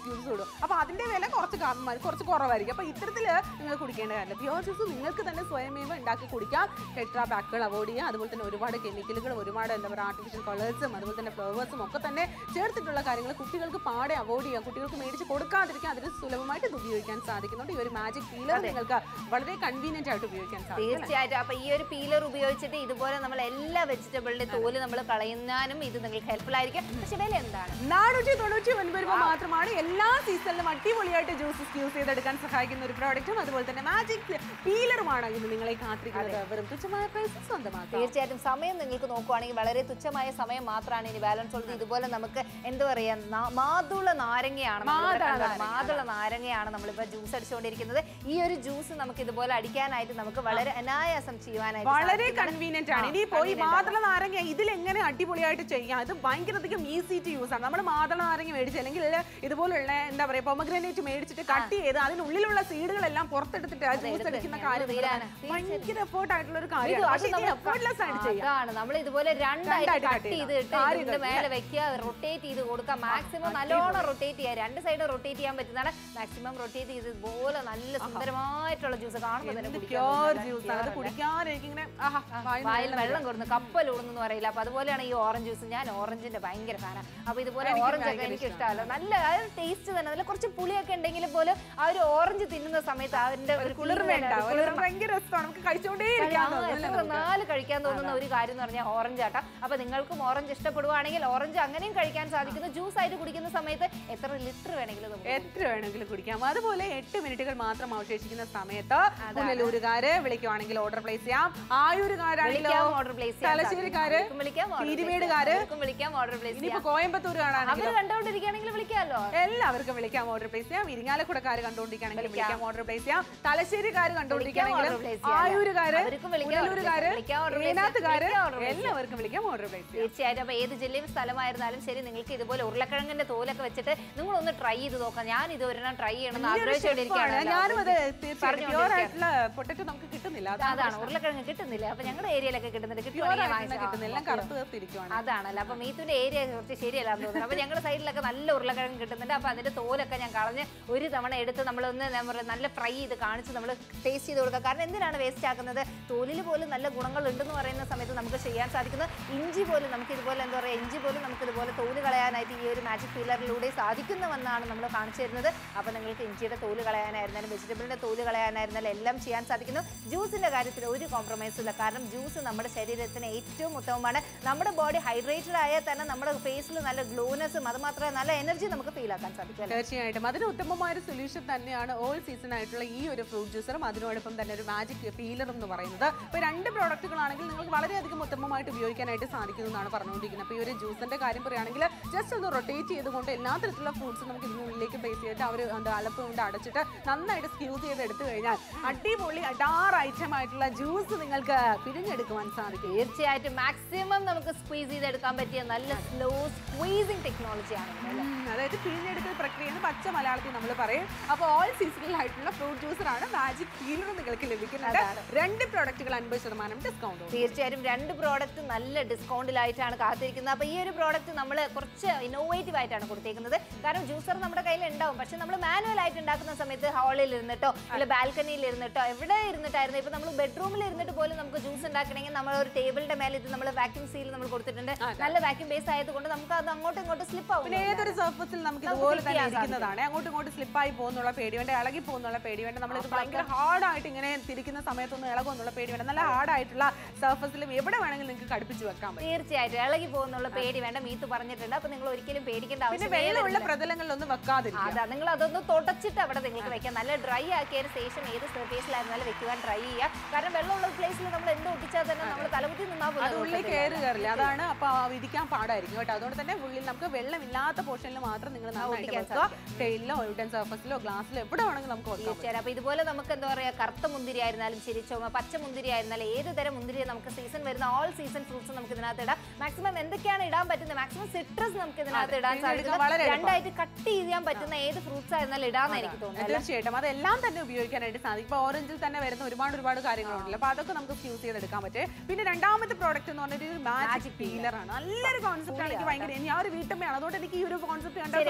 ജ്യൂസ് ഇടും അപ്പൊ അതിന്റെ വില കുറച്ച് ക- കുറച്ച് കുറവായിരിക്കും അപ്പൊ ഇത്തരത്തില് നിങ്ങൾ കുടിക്കേണ്ട കാര്യമില്ല പ്യോർ ജ്യൂസ് നിങ്ങൾക്ക് തന്നെ സ്വയമേവ ഉണ്ടാക്കി കുടിക്കാം ടെട്രാ പാക്കുകൾ അവോയ്ഡ് ചെയ്യുക അതുപോലെ തന്നെ ഒരുപാട് കെമിക്കലുകൾ ഒരുപാട് എന്താ പറയുക ആർട്ടിഫിഷ്യൽ കളേഴ്സും അതുപോലെ തന്നെ ഫ്ലവേഴ്സും ഒക്കെ തന്നെ ചേർത്തിട്ടുള്ള കാര്യങ്ങൾ കുട്ടികൾക്ക് പാടെ അവോയ്ഡ് ചെയ്യാം കുട്ടികൾക്ക് മേടിച്ച് കൊടുക്കാതിരിക്കാൻ അതിന് സുലഭമായിട്ട് ഇത് ഉപയോഗിക്കാൻ സാധിക്കുന്നുണ്ട് ഈ ഒരു മാജിക് പീലർ നിങ്ങൾക്ക് വളരെ കൺവീനിയന്റ് ആയിട്ട് ഉപയോഗിക്കാൻ സാധിക്കും അല്ലേ? തീർച്ചയായിട്ടും അപ്പൊ ഈ ഒരു പീലർ ഉപയോഗിച്ചിട്ട് ഇതുപോലെ നമ്മൾ എല്ലാ വെജിറ്റബിളിന്റെ തോല് നമ്മൾ കളയുന്നാനും ഇത് നിങ്ങൾക്ക് ഹെൽപ്ഫുൾ ആയിരിക്കും പക്ഷെ വില എന്താണ് നാനൂറ്റി തൊണ്ണൂറ്റി ഒൻപത് രൂപ മാത്രമാണ് എല്ലാ സീസണിലും അടിപൊളിയായിട്ട് ജ്യൂസസ് യൂസ് ചെയ്തെടുക്കാൻ സഹായിക്കുന്ന ഒരു പ്രോഡക്റ്റും അതുപോലെ തന്നെ മാജിക് പീലറുമാണ് ഇത് നിങ്ങളെ കാത്തിരിക്കുന്നത് വെറും തുച്ഛമായ പ്രൈസ് സ്വന്തമാക്കാം തീർച്ചയായിട്ടും സമയം നിങ്ങൾക്ക് നോക്കുവാണെങ്കിൽ വളരെ തുച്ഛമായ സമയം മാത്രമാണ് ഇനി ബാലൻസ് ഉള്ളത് ഇതുപോലെ നമുക്ക് എന്താ പറയാ നാ- മാതുള നാരങ്ങയാണ് നമ്മളിവിടെ മാതള കണ്ടത്. നാരങ്ങ. മാതുള നാരങ്ങയാണ് നമ്മളിപ്പോ ജ്യൂസ് അടിച്ചുകൊണ്ടിരിക്കുന്നത് ഈ ഒരു ജ്യൂസ് നമുക്ക് ഇതുപോലെ അടിക്കാനായിട്ട് നമുക്ക് വളരെ അനായാസം ചെയ്യുവാനായിട്ട് വളരെ സാധിക്കുന്നതാണ്. കൺവീനിയന്റ് ആണ് ആ, ഇനി പോയി convenient ആണ്. മാതള നാരങ്ങ ഇതിൽ എങ്ങനെ അടിപൊളിയായിട്ട് ചെയ്യാം ഇത് ഭയങ്കര അധികം ഈസി ടു യൂസ് ആണ് നമ്മൾ മാതള നാരങ്ങ മേടിച്ച് അല്ലെങ്കിൽ ഇതുപോലുള്ള എന്താ പറയാ പൊമഗ്രാനേറ്റ് മേടിച്ചിട്ട് കട്ട് ചെയ്ത് അതിനുള്ളിലുള്ള സീഡുകളെല്ലാം പുറത്തെടുത്തിട്ട് ആ ജ്യൂസ് എടുത്ത് അടിക്കുന്ന ഞങ്ങൾ കാര്യം തീരാണ്. ഭയങ്കര എഫേർട്ട് ആയിട്ടുള്ള ഒരു ഇത് കാര്യമാണ് അത് പക്ഷേ ഇത് നമ്മള് എഫേർട്ട്ലെസ് ആയിട്ട് ചെയ്യാം അതാണ് നമ്മൾ ഇതുപോലെ രണ്ടായിട്ട് രണ്ടായിട്ട് കട്ട് cut ചെയ്ത് ചെയ്യാം. ഇട്ട് കാര്യം ഇതിന്റെ കഴിഞ്ഞു, മേലെ വെക്കുക റൊട്ടേറ്റ് ചെയ്ത് കൊടുക്കുക മാക്സിമം നല്ലോണം റൊട്ടേറ്റ് ചെയ്യുക രണ്ട് സൈഡ് റൊട്ടേറ്റ് ചെയ്യാൻ പറ്റുന്നതാണ് മാക്സിമം റൊട്ടേറ്റ് ചെയ്ത് ഇതുപോലെ നല്ല സുന്ദരമായിട്ടുള്ള ജ്യൂസ് കാണുമ്പോൾ തന്നെ കുടിക്കാൻ പ്യോർ തോന്നുന്നു. ജ്യൂസ് ആണ് അത് Pure കുടിക്കാൻ എനിക്കിങ്ങനെ ആഹാ, വായിന്ന് വായിൽ വെള്ളം വെള്ളം കൊടുക്കുന്നു കപ്പൽ ഊടുന്നു പറയില്ല അപ്പൊ അതുപോലെയാണ് ഈ ഓറഞ്ച് ജ്യൂസ് ഞാൻ ഓറഞ്ചിന്റെ ഭയങ്കര ഫാനാണ് അപ്പൊ ഇതുപോലെ എനിക്കും ഓറഞ്ച് ഒക്കെ ഭയങ്കര എനിക്ക് ഇഷ്ടമാണ്. ഇഷ്ടമല്ല നല്ല ടേസ്റ്റ് തന്നെ നല്ല കുറച്ച് പുളിയൊക്കെ ഉണ്ടെങ്കിൽ പോലും ആ ഒരു ഓറഞ്ച് തിന്നുന്ന സമയത്ത് അതിന്റെ ഒരു ഒരു കുളിർ feel വേണ്ട ഒരു ഒരു കുളിർമ. ഭയങ്കര രസമാണ് നമുക്ക് കഴിച്ചോണ്ടേ ആ, ഇരിക്കാൻ തോന്നും അല്ലേ എത്ര നമുക്ക്? നാല് കഴിക്കാൻ തോന്നുന്ന ഒരു കാര്യം എന്ന് പറഞ്ഞാൽ ഓറഞ്ച് ആട്ടാ അപ്പൊ നിങ്ങൾക്കും ഓറഞ്ച് ഇഷ്ടപ്പെടുവാണെങ്കിൽ ഓറഞ്ച് അങ്ങനെയും കഴിക്കാൻ സാധിക്കുന്നു ജ്യൂസ് ആയിട്ട് കുടിക്കുന്ന സമയത്ത് എത്ര ലിറ്റർ വേണമെങ്കിലും നമുക്ക് എത്ര വേണമെങ്കിലും കുടിക്കാം അതുപോലെ എട്ട് മിനിറ്റുകൾ മാത്രം അവശേഷിക്കുന്ന സമയത്ത് പുനലൂരുകാര് വിളിക്കുവാണെങ്കിൽ ഓർഡർ പ്ലേസ് ചെയ്യാം ആയൂരുകാരാണെങ്കിലോ വിളിക്കാം ഓർഡർ പ്ലേസ് ചെയ്യാം തലശ്ശേരിക്കാര് അവർക്കും വിളിക്കാം order place ചെയ്യാം. തിരുവേടുകാര് അവർക്കും വിളിക്കാം ഓർഡർ പ്ലേസ് ഇനിയിപ്പോ ചെയ്യാം കോയമ്പത്തൂരുകാരാണെങ്കിലോ അവർ കണ്ടോണ്ടിരിക്കുകയാണെങ്കിൽ വിളിക്കാമല്ലോ എല്ലാവർക്കും വിളിക്കാം ഓർഡർ പ്ലേസ് ചെയ്യാം ഇരിങ്ങാലക്കുടക്കാര് കണ്ടുകൊണ്ടിരിക്കുകയാണെങ്കിൽ വിളിക്കാം ഓർഡർ പ്ലേസ് ചെയ്യാം തലശ്ശേരിക്കാര് കണ്ടുകൊണ്ടിരിക്കുകയാണെങ്കിൽ order place ചെയ്യാം. ആയൂരുകാര് അവർക്കും വിളിക്കാം order place പുനലൂരുകാര് ചെയ്യാം. വിളിക്കാം order place ചെയ്യാം. ഏനാത്തുകാര് വിളിക്കാം order place ചെയ്യാം. എല്ലാവർക്കും വിളിക്കാം ഓർഡർ പ്ലേസ് ചെയ്യാം തീർച്ചയായിട്ടും അപ്പൊ ഏത് ജില്ലയും സ്ഥലമായിരുന്നാലും ശരി നിങ്ങൾക്ക് ഇതുപോലെ ഉരുളക്കിഴങ്ങിന്റെ തോലൊക്കെ വെച്ചിട്ട് നിങ്ങൾ ഒന്ന് ട്രൈ ചെയ്ത് നോക്കാം ഞാൻ ഇത് ഒരെണ്ണം ട്രൈ ചെയ്യണം എന്ന് വലിയൊരു ആഗ്രഹിച്ചുകൊണ്ടിരിക്കുകയാണ് ഷെഫാണ്. ഞാനും അത് തീർച്ചയായിട്ടും പറഞ്ഞുകൊണ്ടിരിക്കുകയാണ്. പ്യൂർ ആയിട്ടുള്ള പൊട്ടറ്റോ നമുക്ക് കിട്ടുന്നില്ല അതാണ് അതാണ് ഉരുളക്കിഴങ്ങ് കിട്ടുന്നില്ല അപ്പൊ ഞങ്ങളുടെ ഏരിയയിലൊക്കെ കിട്ടുന്നുണ്ട് പ്യൂർ കിട്ടുവാണെങ്കിൽ ആയിട്ട് വാങ്ങിച്ചാൽ കിട്ടുന്നില്ല എല്ലാം കറുത്ത് തീർത്തിരിക്കുവാണ് അതാണല്ലോ അപ്പൊ മീത്തുന്റെ ഏരിയ കുറച്ച് ശരിയല്ലാന്ന് തോന്നുന്നു അപ്പൊ ഞങ്ങളുടെ സൈഡിലൊക്കെ നല്ല ഉരുളക്കിഴങ്ങ് കിട്ടുന്നുണ്ട് അപ്പൊ അതിന്റെ തോലൊക്കെ ഞാൻ കളഞ്ഞ് ഒരു തവണ എടുത്ത് നമ്മളൊന്ന് എന്താ പറയുക നല്ല ഫ്രൈ ചെയ്ത് കാണിച്ച് നമ്മൾ ടേസ്റ്റ് ചെയ്ത് കൊടുക്കുക കാരണം എന്തിനാണ് വേസ്റ്റ് ആക്കുന്നത് തോലിൽ പോലും നല്ല ഗുണങ്ങൾ ഉണ്ടെന്ന് പറയുന്ന സമയത്ത് നമുക്ക് ചെയ്യാൻ സാധിക്കുന്നത് ഇഞ്ചി പോലും നമുക്ക് ഇതുപോലെ എന്താ പറയുക ഇഞ്ചി പോലും നമുക്ക് ഇതുപോലെ തോല് കളയാനായിട്ട് ഈ ഒരു മാജിക് പീലറിലൂടെ സാധിക്കുന്നുവെന്നാണ് നമ്മൾ കാണിച്ചു തരുന്നത് അപ്പൊ നിങ്ങൾക്ക് ഇഞ്ചിയുടെ തോല് കളയാനായിരുന്നാലും വെജിറ്റബിളിന്റെ തോല് കളയാനായിരുന്നാലും എല്ലാം ചെയ്യാൻ സാധിക്കുന്നു ജ്യൂസിന്റെ കാര്യത്തിൽ ഒരു കോംപ്രമൈസും ഇല്ല കാരണം ജ്യൂസ് നമ്മുടെ ശരീരത്തിന് ഏറ്റവും ഉത്തമമാണ് നമ്മുടെ ബോഡി ഹൈഡ്രേറ്റഡ് ആയാൽ തന്നെ നമ്മുടെ ഫേസിൽ നല്ല ഗ്ലോനെസ്സും അത് മാത്രമേ നല്ല എനർജി നമുക്ക് ഫീൽ ആക്കാൻ സാധിക്കും അല്ലേ? തീർച്ചയായിട്ടും അതിന് ഉത്തമമായ ഒരു സൊല്യൂഷൻ തന്നെയാണ് ഓൾ സീസൺ ആയിട്ടുള്ള ഈ ഒരു ഫ്രൂട്ട് ജ്യൂസറും അതിനോടൊപ്പം തന്നെ ഒരു മാജിക് പീലറും എന്ന് പറയുന്നത് ഇപ്പോൾ രണ്ട് പ്രോഡക്റ്റുകളാണെങ്കിൽ നിങ്ങൾക്ക് വളരെയധികം ഉത്തമമായിട്ട് ഉപയോഗിക്കാനായിട്ട് സാധിക്കുന്നു എന്നാണ് പറഞ്ഞുകൊണ്ടിരിക്കുന്നത് അപ്പോൾ ഈ ഒരു ജ്യൂസിന്റെ കാര്യം പറയുകയാണെങ്കിൽ ജസ്റ്റ് ഒന്ന് റൊട്ടേറ്റ് ചെയ്തുകൊണ്ട് എല്ലാ തരത്തിലുള്ള ഫ്രൂട്ട്സും നമുക്ക് ഇതിനുള്ളിലേക്ക് പ്ലേസ് ചെയ്തിട്ട് അവർ എന്താ അളപ്പ് കൊണ്ട് അടച്ചിട്ട് നന്നായിട്ട് സ്ക്യൂസ് ചെയ്ത് എടുത്തു കഴിഞ്ഞാൽ അടിപൊളി അഡാർ ഐറ്റം ആയിട്ടുള്ള ജ്യൂസ് നിങ്ങൾക്ക് പിഴിഞ്ഞെടുക്കുവാൻ സാധിക്കും തീർച്ചയായിട്ടും മാക്സിമം നമുക്ക് സ്ക്വീസ് ചെയ്തെടുക്കാൻ പറ്റിയ നല്ല സ്ലോ സ്ക്വീസിങ് ടെക്നോളജിയാണ് ഇത് അല്ലേ? ഉം, അതായത് പിഴിഞ്ഞെടുക്കൽ പ്രക്രിയ എന്ന് പച്ച മലയാളത്തിൽ നമ്മൾ പറയും അപ്പോൾ ഓൾ സീസണിലായിട്ടുള്ള ഫ്രൂട്ട് ജ്യൂസർ ആണ് മാജിക് പീലർ നിങ്ങൾക്ക് ലഭിക്കുന്നുണ്ട് രണ്ട് പ്രോഡക്റ്റുകൾ അൻപത് ശതമാനം ഡിസ്കൗണ്ട് തീർച്ചയായിട്ടും രണ്ട് പ്രോഡക്റ്റ് നല്ല ഡിസ്കൗണ്ടിലായിട്ടാണ് കാത്തിരിക്കുന്നത് അപ്പോൾ ഈ ഒരു പ്രോഡക്റ്റ് നമ്മൾ കുറച്ച് ഇന്നോവേറ്റീവ് ആയിട്ടാണ് കൊടുത്തേക്കുന്നത് കാരണം ജ്യൂസർ നമ്മുടെ കയ്യിൽ ഉണ്ടാവും പക്ഷെ നമ്മൾ മാനുവൽ ആയിട്ട് ഉണ്ടാക്കുന്ന സമയത്ത് ഹാളിൽ ഇരുന്നിട്ടോ അല്ല ബാൽക്കണിയിൽ ഇരുന്നിട്ടോ എവിടെ ഇരുന്നിട്ടായിരുന്നു ഇപ്പൊ നമ്മൾ ബെഡ്റൂമിൽ ഇരുന്നിട്ട് പോലും നമുക്ക് ജ്യൂസ് ഉണ്ടാക്കണമെങ്കിൽ നമ്മൾ ഒരു ടേബിളിന്റെ മേലെ ഇത് നമ്മൾ വാക്യൂം സീൽ നമ്മൾ കൊടുത്തിട്ടുണ്ട് നല്ല വാക്യൂം ബേസ് ആയതുകൊണ്ട് നമുക്ക് അത് അങ്ങോട്ടും ഇങ്ങോട്ടും സ്ലിപ്പ് ആവും പിന്നെ ഏതൊരു സർഫസിൽ നമുക്ക് ഇതുപോലെ തന്നെ ഇരിക്കുന്നതാണ് അങ്ങോട്ടും ഇങ്ങോട്ടും സ്ലിപ്പായി പോകുന്നുള്ള പേടി വേണ്ട ഇളകി പോകുന്നുള്ള പേടി വേണ്ട നമ്മൾ ഇത് ഭയങ്കര ഹാർഡായിട്ട് ഇങ്ങനെ തിരിക്കുന്ന സമയത്തൊന്നും ഇളകുമെന്നുള്ള പേടി വേണ്ട നല്ല ഹാർഡായിട്ടുള്ള സർഫസിലും എവിടെ വേണമെങ്കിലും നിങ്ങൾക്ക് കടുപ്പിച്ച് വെക്കാൻ പറ്റും തീർച്ചയായിട്ടും ഇളകി പോകുന്നുള്ള പേടി വേണ്ട മീത്ത് പറഞ്ഞിട്ടുണ്ട് അപ്പൊ നിങ്ങൾ ഒരിക്കലും പേടിക്കേണ്ട പിന്നെ ആവശ്യം വെള്ളമുള്ള പ്രതലങ്ങളിലൊന്നും വെക്കാതിരിക്കുക അതാ നിങ്ങൾ അതൊന്ന് തുടച്ചിട്ട് അവിടെ നിങ്ങൾക്ക് വെക്കാം നല്ല ഡ്രൈ ആക്കിയതിന് ശേഷം ഏത് സർഫേസിലായിരുന്നാലും വെക്കുവാൻ ട്രൈ ചെയ്യുക കാരണം വെള്ളമുള്ള പ്ലേസിൽ നമ്മൾ എന്ത് ഒട്ടിച്ചാൽ തന്നെ നമ്മൾ തലകുത്തി നിന്നാൽ പോലും അത് അത് ഉള്ളിൽ ഒട്ടത്തില്ല. കയറി കയറില്ല അതാണ് അപ്പൊ വിധിക്കാൻ പാടായിരിക്കും കേട്ടോ അതുകൊണ്ട് തന്നെ ഉള്ളിൽ നമുക്ക് വെള്ളമില്ലാത്ത പോർഷനിൽ മാത്രം നിങ്ങൾ നന്നായിട്ട് ഒട്ടിക്കാൻ വെക്കുക ടൈലിലോ വുഡൻ സർഫസിലോ ഗ്ലാസ്സിലോ എവിടെ വേണമെങ്കിലും നമുക്ക് വെക്കാം തീർച്ചയായും അപ്പൊ ഇതുപോലെ നമുക്ക് എന്താ പറയാ കറുത്ത മുന്തിരി ആയിരുന്നാലും ശരി ചുമ പച്ച മുന്തിരി ആയിരുന്നാലും ഏത് തരം മുന്തിരി നമുക്ക് സീസൺ വരുന്ന ഓൾ സീസൺ ഫ്രൂട്ട്സ് നമുക്ക് ഇതിനകത്ത് ഇടാം മാക്സിമം എന്തൊക്കെയാണ് ഇടാൻ പറ്റുന്നത് മാക്സിമം സിട്രസ് നമുക്ക് ഇതിനകത്ത് ഇടാൻ പിഴിഞ്ഞെടുക്കാൻ വളരെ സാധിക്കും എളുപ്പമാണ്. രണ്ടായിട്ട് കട്ട് ചെയ്യാൻ പറ്റുന്ന ഏത് ഫ്രൂട്ട്സ് ആയിരുന്നാലും ഇടാന്ന് എനിക്ക് തോന്നുന്നു തീർച്ചയായിട്ടും അതെല്ലാം തന്നെ ഉപയോഗിക്കാനായിട്ട് സാധിക്കും ഇപ്പൊ ഓറഞ്ചിൽ തന്നെ വരുന്ന ഒരുപാട് ഒരുപാട് കാര്യങ്ങളുണ്ടല്ലോ അപ്പൊ അതൊക്കെ നമുക്ക് യൂസ് ചെയ്തെടുക്കാൻ പറ്റും പിന്നെ രണ്ടാമത്തെ പ്രോഡക്റ്റ് എന്ന് പറഞ്ഞാൽ ഒരു മാജിക് പീലർ ആണ് നല്ലൊരു കോൺസെപ്റ്റ് ആണ് എനിക്ക് ഭയങ്കര ഞാൻ ഒരു വീട്ടമ്മയാണ് അതുകൊണ്ട് എനിക്ക് ഈ ഒരു കോൺസെപ്റ്റ് കണ്ട ശരി, സമയത്ത് എന്താണ്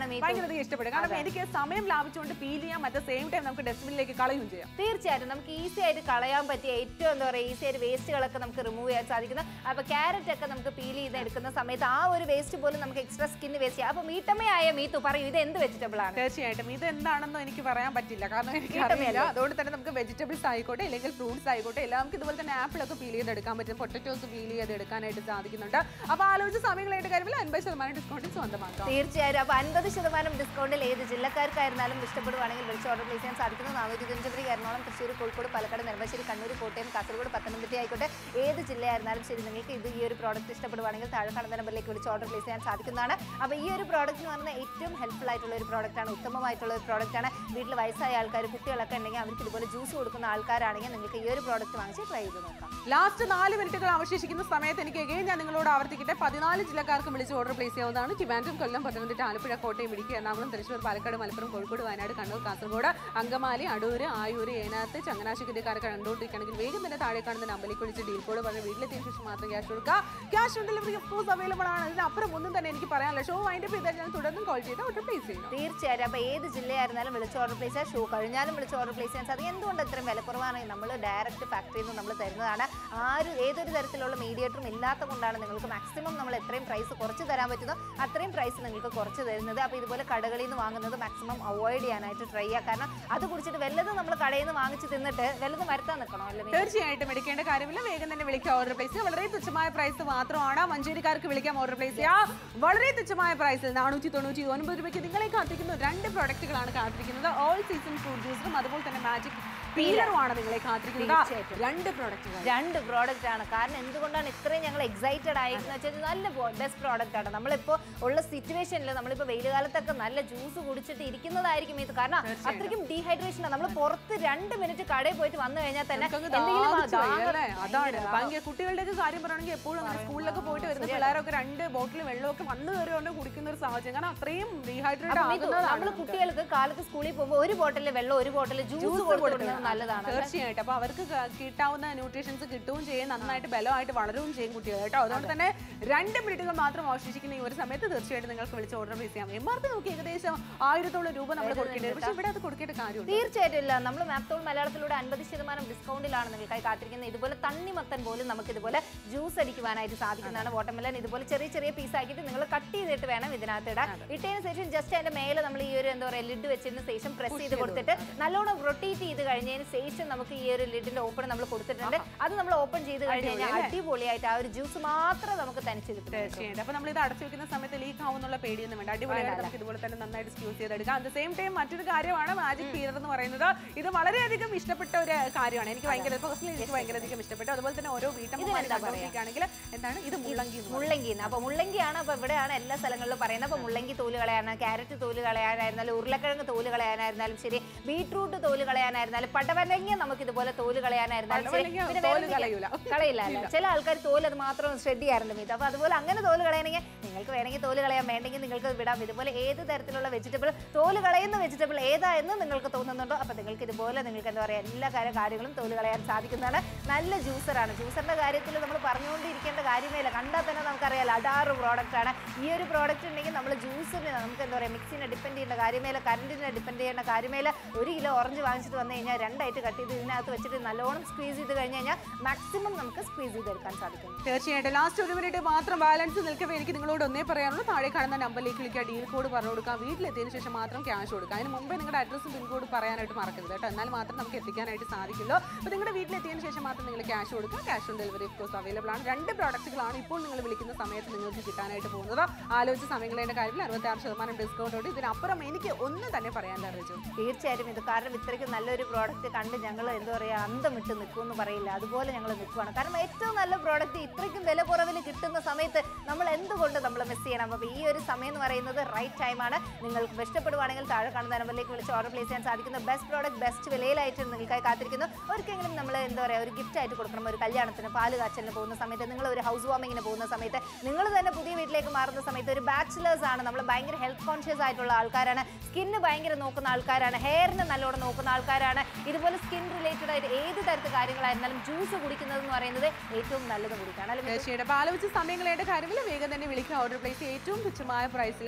മീതു ഭയങ്കര അധികം ഇഷ്ടപ്പെടും കാരണം എനിക്ക് സമയം ലാഭിച്ചുകൊണ്ട് ഫീൽ ചെയ്യാം അറ്റ് സെയിം ടൈം നമുക്ക് ഡസ്റ്റ്ബിനിലേക്ക് കളയും ചെയ്യാം തീർച്ചയായിട്ടും നമുക്ക് ഈസി ആയിട്ട് കളയാൻ പറ്റിയ ഏറ്റവും എന്താ പറയുക ഈസി ആയിട്ട് വേസ്റ്റുകളൊക്കെ നമുക്ക് റിമൂവ് ചെയ്യാൻ സാധിക്കുന്നു അപ്പൊ ക്യാരറ്റ് ഒക്കെ നമുക്ക് പീൽ ചെയ്ത് എടുക്കുന്ന സമയത്ത് ആ ഒരു വേസ്റ്റ് പോലും നമുക്ക് എക്സ്ട്രാ സ്കിന്ന് വേസ്റ്റ് ചെയ്യാം അപ്പൊ വീട്ടമ്മയായ മീത്തു പറയൂ ഇത് എന്ത് വെജിറ്റബിൾ ആണ് തീർച്ചയായിട്ടും ഇത് എന്താണെന്നോ എനിക്ക് പറയാൻ പറ്റില്ല കാരണം എനിക്ക് വീട്ടമ്മയല്ലേ? അറിയില്ല അതുകൊണ്ട് തന്നെ നമുക്ക് വെജിറ്റബിൾസ് ആയിക്കോട്ടെ അല്ലെങ്കിൽ ഫ്രൂട്ട്സ് ആയിക്കോട്ടെ എല്ലാം നമുക്ക് ഇതുപോലെ തന്നെ ആപ്പിൾ ഒക്കെ പീൽ ചെയ്തെടുക്കാൻ പറ്റും പൊട്ടറ്റോസ് പീൽ ചെയ്ത് എടുക്കാനായിട്ട് സാധിക്കുന്നുണ്ട് അപ്പൊ ആലോചിച്ച സമയങ്ങളായിട്ട് കാര്യത്തിൽ അൻപത് ശതമാനം ഡിസ്കൗണ്ടിൽ സ്വന്തമാക്കാം തീർച്ചയായും അപ്പൊ അൻപത് ശതമാനം ഡിസ്കൗണ്ടിൽ ഏത് ജില്ലക്കാർക്കായിരുന്നാലും ഇഷ്ടപ്പെടുവാണെങ്കിൽ വിളിച്ച് ഓർഡർ പ്ലേസ് ചെയ്യാൻ സാധിക്കുന്നു നാനൂറ്റി തൊണ്ണൂറ്റി എറണാകുളം തൃശ്ശൂർ കോഴിക്കോട് പാലക്കാട് നെടുമ്പാശ്ശേരി കണ്ണൂർ കോട്ടയം കാസർഗോഡ് പത്തനംതിട്ട ആയിക്കോട്ടെ ഏത് ജില്ലയായിരുന്നാലും ശരി നിങ്ങൾക്ക് ഇത് ഈ ഒരു പ്രോഡക്റ്റ് ഇഷ്ടപ്പെടുവാണെങ്കിൽ താഴെ കാണുന്ന നമ്പറിലേക്ക് വിളിച്ച് ഓർഡർ പ്ലേസ് ചെയ്യാൻ സാധിക്കുന്നതാണ് അപ്പോൾ ഈ ഒരു പ്രോഡക്റ്റ് എന്ന് പറഞ്ഞാൽ ഏറ്റവും ഹെൽപ്ഫുൾ ആയിട്ടുള്ള ഒരു പ്രോഡക്റ്റ് ആണ് ഉത്തമമായിട്ടുള്ള ഒരു പ്രോഡക്റ്റ് ആണ് വീട്ടിൽ വയസ്സായ ആൾക്കാർ കുട്ടികളൊക്കെ ഉണ്ടെങ്കിൽ അവർക്ക് ഇതുപോലെ ജ്യൂസ് കൊടുക്കുന്ന ആൾക്കാരാണെങ്കിൽ നിങ്ങൾക്ക് ഈ ഒരു പ്രോഡക്റ്റ് വാങ്ങിച്ച് ട്രൈ ചെയ്ത് നോക്കാം ലാസ്റ്റ് നാല് മിനിറ്റുകൾ അവശേഷിക്കുന്ന സമയത്ത് എനിക്ക് എഗെയിൻ ഞാൻ നിങ്ങളോട് ആവർത്തിക്കട്ടെ പതിനാല് ജില്ലക്കാർക്ക് വിളിച്ച് ഓർഡർ പ്ലേസ് ചെയ്യാവുന്നതാണ് ട്രിവാൻഡ്രം കൊല്ലം പത്തനംതിട്ട ആലപ്പുഴ കോട്ടയം ഇടുക്കി എറണാകുളം തൃശ്ശൂർ പാലക്കാട് മലപ്പുറം കോഴിക്കോട് വയനാട് കണ്ണൂർ കാസർഗോഡ് അങ്കമാലി അടൂര് ആയൂര് ഏനാത്ത് ചങ്ങനാശ്ശേരി ജില്ലക്കാർക്ക് കണ്ടുകൊണ്ടിരിക്കുകയാണെങ്കിൽ വേഗം തന്നെ താഴെ കാണുന്ന നമ്പറിലേക്ക് വിളിച്ച് ഡീൽ കോഡ് പറഞ്ഞ് വീട്ടിലെത്തിയ ശേഷം മാത്രം ക്യാഷ് കൊടുക്കുക cash on delivery of course available ആണ് ഇതിനപ്പുറം ഒന്നും തന്നെ എനിക്ക് പറയാനില്ല ഷോ വൈൻഡപ്പ് ചെയ്താൽ ഞാൻ തുടർന്നും കോൾ ചെയ്ത് ഓർഡർ പ്ലേസ് ചെയ്യണം തീർച്ചയായും അപ്പോൾ ഏത് ജില്ലയായിരുന്നാലും വിളിച്ച് ഓർഡർ പ്ലേസ് ചെയ്യാം ഷൂ കഴിഞ്ഞാലും വിളിച്ച് ഓർഡർ പ്ലേസ് ചെയ്യാൻ സാധിക്കും എന്തുകൊണ്ട് ഇത്രയും വില കുറവാണ് നമ്മൾ ഡയറക്റ്റ് ഫാക്ടറിയിൽ നിന്ന് നമ്മൾ തരുന്നതാണ് ആരും ഏതൊരു തരത്തിലുള്ള മീഡിയേറ്ററും ഇല്ലാത്ത കൊണ്ടാണ് നിങ്ങൾക്ക് മാക്സിമം നമ്മൾ എത്രയും പ്രൈസ് കുറച്ച് തരാൻ പറ്റുന്നോ അത്രയും പ്രൈസ് നിങ്ങൾക്ക് കുറച്ച് തരുന്നത് അപ്പോൾ ഇതുപോലെ കടകളിൽ നിന്ന് വാങ്ങുന്നത് മാക്സിമം അവോയ്ഡ് ചെയ്യാനായിട്ട് ട്രൈ ചെയ്യുക കാരണം അത് കുടിച്ചിട്ട് വല്ലതും നമ്മൾ കടയിൽ നിന്ന് വാങ്ങിച്ച് തിന്നിട്ട് വല്ലതും വരുത്താൻ നിൽക്കണോ അല്ലേ മീനു? തീർച്ചയായിട്ടും എടുക്കേണ്ട കാര്യമില്ല വേഗം തന്നെ വിളിക്കാം ഓർഡർ പ്ലേസ് ചെയ്യുക വളരെ തുച്ഛമായ പ്രൈസ് മാത്രമാണ് മഞ്ചേരിക്കാർക്ക് വിളിക്കാം ഓർഡർ പ്ലേസ് ചെയ്യാം വളരെ തുച്ഛമായ പ്രൈസിൽ നാനൂറ്റി തൊണ്ണൂറ്റി ഒൻപത് രൂപയ്ക്ക് നിങ്ങളെ കാത്തിരിക്കുന്ന രണ്ട് പ്രൊഡക്റ്റുകളാണ് കാത്തിരിക്കുന്നത് ഓൾ സീസൺ ഫ്രൂട്ട് ജ്യൂസും അതുപോലെ തന്നെ മാജിക് പീലറുമാണ് നിങ്ങളെ കാത്തിരിക്കുന്നത് തീർച്ചയായിട്ടും. രണ്ട് പ്രൊഡക്റ്റുകൾ രണ്ട് പ്രോഡക്റ്റ് ആണ് കാരണം എന്തുകൊണ്ടാണ് ഇത്രയും ഞങ്ങൾ എക്സൈറ്റഡ് ആയിരിക്കുന്നത് വെച്ചാൽ നല്ല ബെസ്റ്റ് പ്രോഡക്റ്റ് ആണ് നമ്മളിപ്പോൾ ഉള്ള സിറ്റുവേഷനിൽ നമ്മളിപ്പോൾ വെയിൽ കാലത്തൊക്കെ നല്ല ജ്യൂസ് കുടിച്ചിട്ട് ഇരിക്കുന്നതായിരിക്കും ഇത് കാരണം അത്രയ്ക്കും ഡീഹൈഡ്രേഷൻ ആണ് നമ്മൾ പുറത്ത് രണ്ട് മിനിറ്റ് കടയിൽ പോയിട്ട് വന്നു കഴിഞ്ഞാൽ തന്നെ നമുക്കങ്ങ് എന്തെങ്കിലും ആ ദാഹിച്ചു പോയി, ദാഹം അല്ലേ? അതാണ് ഭയങ്കര ഭയങ്കര കുട്ടികളുടെ ഒക്കെ കാര്യം പറയുകയാണെങ്കിൽ എപ്പോഴും അങ്ങനെ സ്കൂളിലൊക്കെ പോയിട്ട് വരുന്ന പിള്ളേരൊക്കെ രണ്ട് ബോട്ടിൽ വെള്ളമൊക്കെ വന്ന് കയറി കൊണ്ട് കുടിക്കുന്ന ഒരു സാഹചര്യം കാരണം അത്രയും ഡീഹൈഡ്രേറ്റ് നമ്മൾ ആകുന്നതാണ് കുട്ടികൾക്ക് കാലത്ത് സ്കൂളിൽ പോകുമ്പോൾ ഒരു ബോട്ടിൽ വെള്ളം ഒരു ബോട്ടിൽ ജ്യൂസ് കൊടുക്കുന്നത് നല്ലതാണ് തീർച്ചയായിട്ടും അപ്പൊ അവർക്ക് ക- കിട്ടാവുന്ന ന്യൂട്രീഷൻസ് കിട്ടുകയും ചെയ്യും നന്നായിട്ട് ബലമായിട്ട് വളരുകയും ചെയ്യും കുട്ടികൾ കേട്ടോ അതുകൊണ്ട് തന്നെ രണ്ട് മിനിറ്റുകൾ മാത്രം അവശേഷിക്കുന്ന ഈ ഒരു സമയത്ത് തീർച്ചയായിട്ടും നിങ്ങൾക്ക് വിളിച്ച് ഓർഡർ പ്ലേസ് ചെയ്യാം എം ആർ പി നോക്കി ഏകദേശം ആയിരത്തോളം രൂപ നമ്മൾ കൊടുക്കേണ്ടത് പക്ഷെ ഇവിടെ അത് കൊടുക്കേണ്ട കാര്യമുണ്ട് തീർച്ചയായിട്ടും ഇല്ല നമ്മൾ മാപ്തോൾ മലയാളത്തിലൂടെ അൻപത് ശതമാനം ഡിസ്കൗണ്ടിലാണ് നിങ്ങൾക്കായി കാത്തിരിക്കുന്നത് ഇതുപോലെ തണ്ണിമത്തൻ പോലും നമുക്ക് ഇതുപോലെ ജ്യൂസ് അടിക്കുവാനായിട്ട് സാധിക്കുന്നതാണ് വാട്ടർമെലൻ ഇതുപോലെ ചെറിയ ചെറിയ പീസ് ആക്കിയിട്ട് നിങ്ങൾ കട്ട് ചെയ്തിട്ട് വേണം ഇതിനകത്ത് ഇടാൻ ഇട്ടതിന് ശേഷം ജസ്റ്റ് അതിന്റെ മേലെ നമ്മൾ ഈ ഒരു എന്താ പറയുക ലിഡ് വെച്ചതിന് ശേഷം പ്രസ് ചെയ്ത് കൊടുത്തിട്ട് നല്ലോണം റൊട്ടേറ്റ് ചെയ്ത് കഴിഞ്ഞതിന് ശേഷം നമുക്ക് ഈ ഒരു ലിഡിന്റെ ഓപ്പൺ നമ്മൾ കൊടുത്തിട്ടുണ്ട് അത് നമ്മൾ ഓപ്പൺ ചെയ്ത് കഴിഞ്ഞ് കഴിഞ്ഞാൽ അടിപൊളിയായിട്ട് ആ ഒരു ജ്യൂസ് മാത്രം നമുക്ക് തനിച്ച് കിട്ടും തീർച്ചയായിട്ടും അപ്പൊ നമ്മൾ ഇത് അടച്ചു വെക്കുന്ന സമയത്ത് ലീക്ക് ആവുന്നുള്ള പേടിയൊന്നും വേണ്ട അടിപൊളിയായിട്ട് നമുക്ക് ഇതുപോലെ തന്നെ നന്നായിട്ട് യൂസ് ചെയ്തെടുക്കാം അറ്റ് സെയിം ടൈം മറ്റൊരു കാര്യമാണ് മാജിക് പീലർ എന്ന് പറയുന്നത് ഇത് വളരെയധികം ഇഷ്ടപ്പെട്ട ഒരു കാര്യമാണ് എനിക്ക് ഭയങ്കര പേഴ്സണലി എനിക്ക് ഭയങ്കര അധികം ഇഷ്ടപ്പെട്ടു അതുപോലെ തന്നെ ഓരോ വീട്ടമ്മമാരെ കണ്ടുകൊണ്ടിരിക്കുകയാണെങ്കിൽ എന്താണ് ഇത് മുള്ളങ്കി എന്ന് പറയുന്നത്. മുള്ളങ്കി അപ്പൊ മുള്ളങ്കിയാണ് അപ്പൊ ഇവിടെയാണ് എല്ലാ സ്ഥലങ്ങളിലും പറയുന്നത് അപ്പൊ മുള്ളങ്കി തോല് കളയാനാണ് ക്യാരറ്റ് തോല് കളയാനായിരുന്നാലും ഉരുളക്കിഴങ്ങ് തോല് കളയാനായിരുന്നാലും ശരി ബീട്രൂട്ട് തോല് കളയാനായിരുന്നാലും പടവലങ്ങ നമുക്ക് ഇതുപോലെ തോല് കളയാനായിരുന്നാലും ശരി പടവലങ്ങ പിന്നെ തോല് വേറെ കളയൂല. കളയില്ല അല്ലേ? ചില ആൾക്കാർ തോല് അത് മാത്രം ഷെഡ് ചെയ്യാറുണ്ട് മീത് അപ്പൊ അതുപോലെ അങ്ങനെ തോല് കളയണമെങ്കിൽ നിങ്ങൾക്ക് വേണമെങ്കിൽ തോല് കളയാൻ വേണ്ടെങ്കിൽ നിങ്ങൾക്ക് വിടാം ഇതുപോലെ ഏത് തരത്തിലുള്ള വെജിറ്റബിൾ തോല് കളയുന്ന വെജിറ്റബിൾ ഏതാ എന്ന് നിങ്ങൾക്ക് തോന്നുന്നുണ്ടോ അപ്പൊ നിങ്ങൾക്ക് ഇതുപോലെ നിങ്ങൾക്ക് എന്താ പറയുക എല്ലാ കാര്യ കാര്യങ്ങളും തോല് കളയാൻ സാധിക്കുന്നതാണ് നല്ല ജ്യൂസറാണ് ജ്യൂസറിന്റെ കാര്യത്തിൽ നമ്മൾ പറഞ്ഞുകൊണ്ടിരിക്കേണ്ട കാര്യമേ ഇല്ല കണ്ടാൽ തന്നെ നമുക്കറിയാലോ അടാറ് പ്രോഡക്റ്റ് ആണ് ഈ ഒരു പ്രോഡക്റ്റ് ഉണ്ടെങ്കിൽ നമ്മൾ ജ്യൂസിന് നമുക്ക് എന്താ പറയുക മിക്സിനെ ഡിപ്പെൻഡ് ചെയ്യേണ്ട കാര്യമേ ഇല്ല കറണ്ടിനെ ഡിപ്പെൻഡ് ചെയ്യേണ്ട കാര്യമേ ഇല്ല ഒരു കിലോ ഓറഞ്ച് വാങ്ങിച്ചിട്ട് വന്നു കഴിഞ്ഞാൽ രണ്ടായിട്ട് കട്ട് ചെയ്ത് ഇതിനകത്ത് വെച്ചിട്ട് നല്ലോണം സ്ക്വീസ് ചെയ്ത് കഴിഞ്ഞ് കഴിഞ്ഞാൽ മാക്സിമം നമുക്ക് സ്ക്വീസ് ചെയ്തെടുക്കാൻ സാധിക്കും തീർച്ചയായിട്ടും ലാസ്റ്റ് ഒരു മിനിറ്റ് മാത്രം ബാലൻസ് നിൽക്കവേ എനിക്ക് നിങ്ങളോട് ഒന്നേ പറയാനുള്ളൂ താഴെ കാണുന്ന നമ്പറിലേക്ക് വിളിക്കുക ഡീൽ കോഡ് പറഞ്ഞു കൊടുക്കുക വീട്ടിലെത്തിയതിനു ശേഷം മാത്രം ക്യാഷ് കൊടുക്കുക അതിന് മുമ്പേ നിങ്ങളുടെ അഡ്രസ്സും പിൻകോഡ് പറയാനായിട്ട് മറക്കരുത് കേട്ടോ എന്നാൽ മാത്രം നമുക്ക് എത്തിക്കാനായിട്ട് സാധിക്കുള്ളൂ അപ്പോൾ നിങ്ങളുടെ വീട്ടിലെത്തിയതിനു ശേഷം മാത്രം നിങ്ങൾ ക്യാഷ് കൊടുക്കുക cash on delivery of course available ആണ് രണ്ട് പ്രോഡക്റ്റുകളാണ് ഇപ്പോൾ നിങ്ങൾ വിളിക്കുന്ന സമയത്ത് നിങ്ങൾക്ക് കിട്ടാനായിട്ട് പോകുന്നത് ആലോചിച്ച സമയങ്ങളുടെ കാര്യത്തിൽ അറുപത്തി ശതമാനം ഡിസ്കൗണ്ട് ഉണ്ട് ഇതിനപ്പുറം എനിക്ക് ഒന്നും തന്നെ പറയാൻ അറിയിച്ചു തീർച്ചയായിട്ടും ഇത് കാരണം ഇത്രയ്ക്ക് നല്ലൊരു പ്രോഡക്റ്റ് കണ്ട് ഞങ്ങൾ എന്താ പറയുക അന്തം വിട്ട് നിൽക്കുമെന്ന് പറയില്ല അതുപോലെ ഞങ്ങൾ നിൽക്കുവാണ് കാരണം ഏറ്റവും നല്ല പ്രോഡക്റ്റ് ഇത്രയ്ക്കും വില കുറവിൽ കിട്ടുന്ന സമയത്ത് നമ്മൾ എന്തുകൊണ്ട് നമ്മൾ മിസ് ചെയ്യണം അപ്പോൾ ഈ ഒരു സമയം എന്ന് പറയുന്നത് റൈറ്റ് ടൈമാണ് നിങ്ങൾക്ക് ഇഷ്ടപ്പെടുവാണെങ്കിൽ താഴെ കാണുന്ന നമ്പറിലേക്ക് വിളിച്ച് ഓർഡർ പ്ലേസ് ചെയ്യാൻ സാധിക്കുന്ന ബെസ്റ്റ് പ്രോഡക്റ്റ് ബെസ്റ്റ് വിലയിലായിട്ട് നിങ്ങൾക്കായി കാത്തിരിക്കുന്നു ഒരിക്കലും നമ്മൾ എന്താ പറയുക ഒരു ഗിഫ്റ്റ് ആയിട്ട് കൊടുക്കണം ഒരു കല്യാണത്തിന് പാല് കാച്ചലിന് പോകുന്ന സമയത്ത് നിങ്ങൾ ഒരു ഹൗസ് വാമിങ്ങിന് പോകുന്ന സമയത്ത് നിങ്ങൾ തന്നെ പുതിയ വീട്ടിലേക്ക് മാറുന്ന സമയത്ത് ഒരു ബാച്ചിലേഴ്സ് ആണ് നമ്മൾ ഭയങ്കര ഹെൽത്ത് കോൺഷ്യസ് ആയിട്ടുള്ള ആൾക്കാരാണ് സ്കിന്ന് ഭയങ്കര നോക്കുന്ന ആൾക്കാരാണ് ഹെയറിന് നല്ലോണം നോക്കുന്ന ആൾക്കാരാണ് ഇതുപോലെ സ്കിൻ റിലേറ്റഡ് ആയിട്ട് ഏത് തരത്തിൽ കാര്യങ്ങളായിരുന്നാലും ജ്യൂസ് കുടിക്കുന്നത് എന്ന് പറയുന്നത് ഏറ്റവും നല്ലത് കുടിക്കാണ് അല്ലെങ്കിൽ തീർച്ചയായിട്ടും അപ്പോൾ ആലോചിച്ച സമയങ്ങളുടെ കാര്യത്തിൽ വേഗം തന്നെ വിളിക്കുക ഓർഡർ പ്ലേസ് ഏറ്റവും തുച്ഛമായ പ്രൈസിൽ ഡയറക്റ്റ്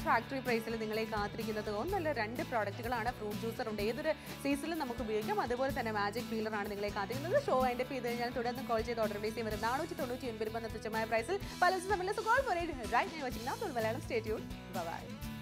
ബെസ്റ്റ് ഫാക്ടറി പ്രൈസിൽ നിങ്ങളെ കാത്തിരിക്കുന്നത് ഒന്നല്ല രണ്ട് പ്രോഡക്റ്റുകളാണ് ഫ്രൂട്ട് ജ്യൂസർ ഉണ്ട് ഏതൊരു സീസണിലും നമുക്ക് ഉപയോഗിക്കാം അതുപോലെ തന്നെ മാജിക് പീലർ ആണ് നിങ്ങളെ കാത്തിരിക്കുന്നത് ഷോ അതിൻ്റെ ചെയ്ത് കഴിഞ്ഞാൽ തുടർന്ന് കോൾ ചെയ്ത് ഓർഡർ പ്ലേസ് ചെയ്യുന്നത് നാനൂറ്റി തൊണ്ണൂറ്റി ഒൻപത് എന്ന തുച്ഛമായ പ്രൈസിൽ പല സമയത്ത് കോൾ പോലെ റൈറ്റ് ഞാൻ വെച്ചിട്ടുണ്ടാവും മലയാളം സ്റ്റേറ്റ്യൂൺ ബൈ